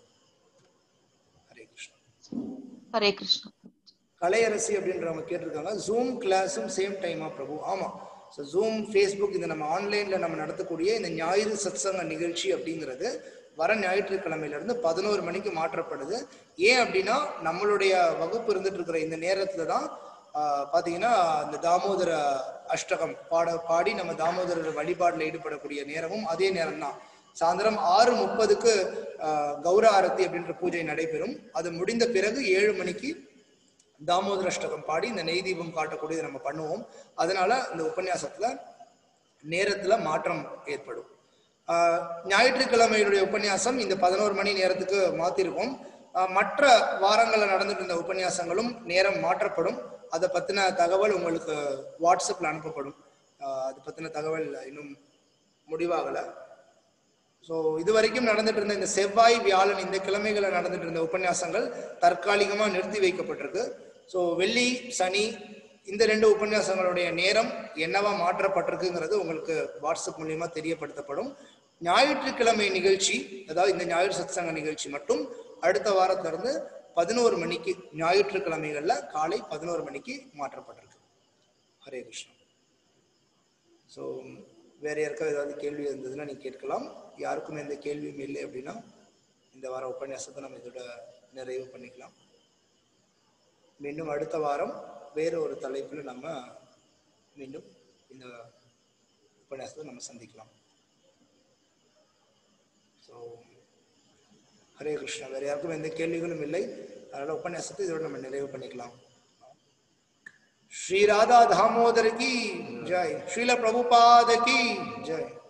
ஹரே கிருஷ்ணா ஹரே கிருஷ்ணா கலையரசி அப்படின்றவங்க கேட்டிருக்காங்க ஜூம் கிளாஸும் சேம் டைமா பிரபு ஆமா ஸோ ஜூம் ஃபேஸ்புக் இந்த நம்ம ஆன்லைன்ல நம்ம நடத்தக்கூடிய இந்த ஞாயிறு சத்சங்க நிகழ்ச்சி அப்படிங்கிறது வர ஞாயிற்றுக்கிழமையில இருந்து பதினோரு மணிக்கு மாற்றப்படுது ஏன் அப்படின்னா நம்மளுடைய வகுப்பு இருந்துட்டு இருக்கிற இந்த நேரத்துல தான் ஆஹ், பாத்தீங்கன்னா இந்த தாமோதர அஷ்டகம் பாட பாடி நம்ம தாமோதரர் வழிபாடுல ஈடுபடக்கூடிய நேரமும் அதே நேரம் தான் சாயந்தரம் ஆறு முப்பதுக்கு கௌர ஆரத்தி அப்படின்ற பூஜை நடைபெறும் அது முடிந்த பிறகு ஏழு மணிக்கு தாமோதர அஷ்டகம் பாடி இந்த நெய் தீபம் காட்டக்கூடியது நம்ம பண்ணுவோம் அதனால இந்த உபன்யாசத்துல நேரத்துல மாற்றம் ஏற்படும் ஆஹ் ஞாயிற்றுக்கிழமையுடைய உபன்யாசம் இந்த பதினோரு மணி நேரத்துக்கு மாத்திருக்கோம் ஆஹ் மற்ற வாரங்களில் நடந்துட்டு இருந்த உபன்யாசங்களும் நேரம் மாற்றப்படும் அதை பத்தின தகவல் உங்களுக்கு வாட்ஸ்அப்ல அனுப்பப்படும் ஆஹ் அது பத்தின தகவல் இன்னும் முடிவாகலை ஸோ இது வரைக்கும் நடந்துட்டு இருந்த இந்த செவ்வாய் வியாழன் இந்த கிழமைகளை நடந்துட்டு இருந்த உபன்யாசங்கள் தற்காலிகமா நிறுத்தி வைக்கப்பட்டிருக்கு ஸோ வெள்ளி சனி இந்த ரெண்டு உபன்யாசங்களுடைய நேரம் என்னவா மாற்றப்பட்டிருக்குங்கிறது உங்களுக்கு வாட்ஸ்அப் மூலியமா தெரியப்படுத்தப்படும் ஞாயிற்றுக்கிழமை நிகழ்ச்சி அதாவது இந்த ஞாயிறு சத்சங்க நிகழ்ச்சி மட்டும் அடுத்த வாரத்துல இருந்து பதினோரு மணிக்கு ஞாயிற்றுக்கிழமைகள்ல காலை பதினோரு மணிக்கு மாற்றப்பட்டிருக்கு ஹரே கிருஷ்ணா ஸோ வேற யாருக்காவது ஏதாவது கேள்வி இருந்ததுன்னா நீங்க கேட்கலாம் யாருக்கும் எந்த கேள்வியும் இல்லை அப்படின்னா இந்த வார உபன்யாசத்தை நம்ம இதோட நிறைவு பண்ணிக்கலாம் மீண்டும் அடுத்த வாரம் வேற ஒரு தலைப்பில் நம்ம மீண்டும் இந்த உபன்யாசத்தை நம்ம சந்திக்கலாம் ஸோ ஹரே கிருஷ்ணா வேற யாருக்கும் எந்த கேள்விகளும் இல்லை அதனால உபன்யாசத்தை இதோட நம்ம நிறைவு பண்ணிக்கலாம் श्री राधा दामोदर की जय श्रील प्रभुपाद की जय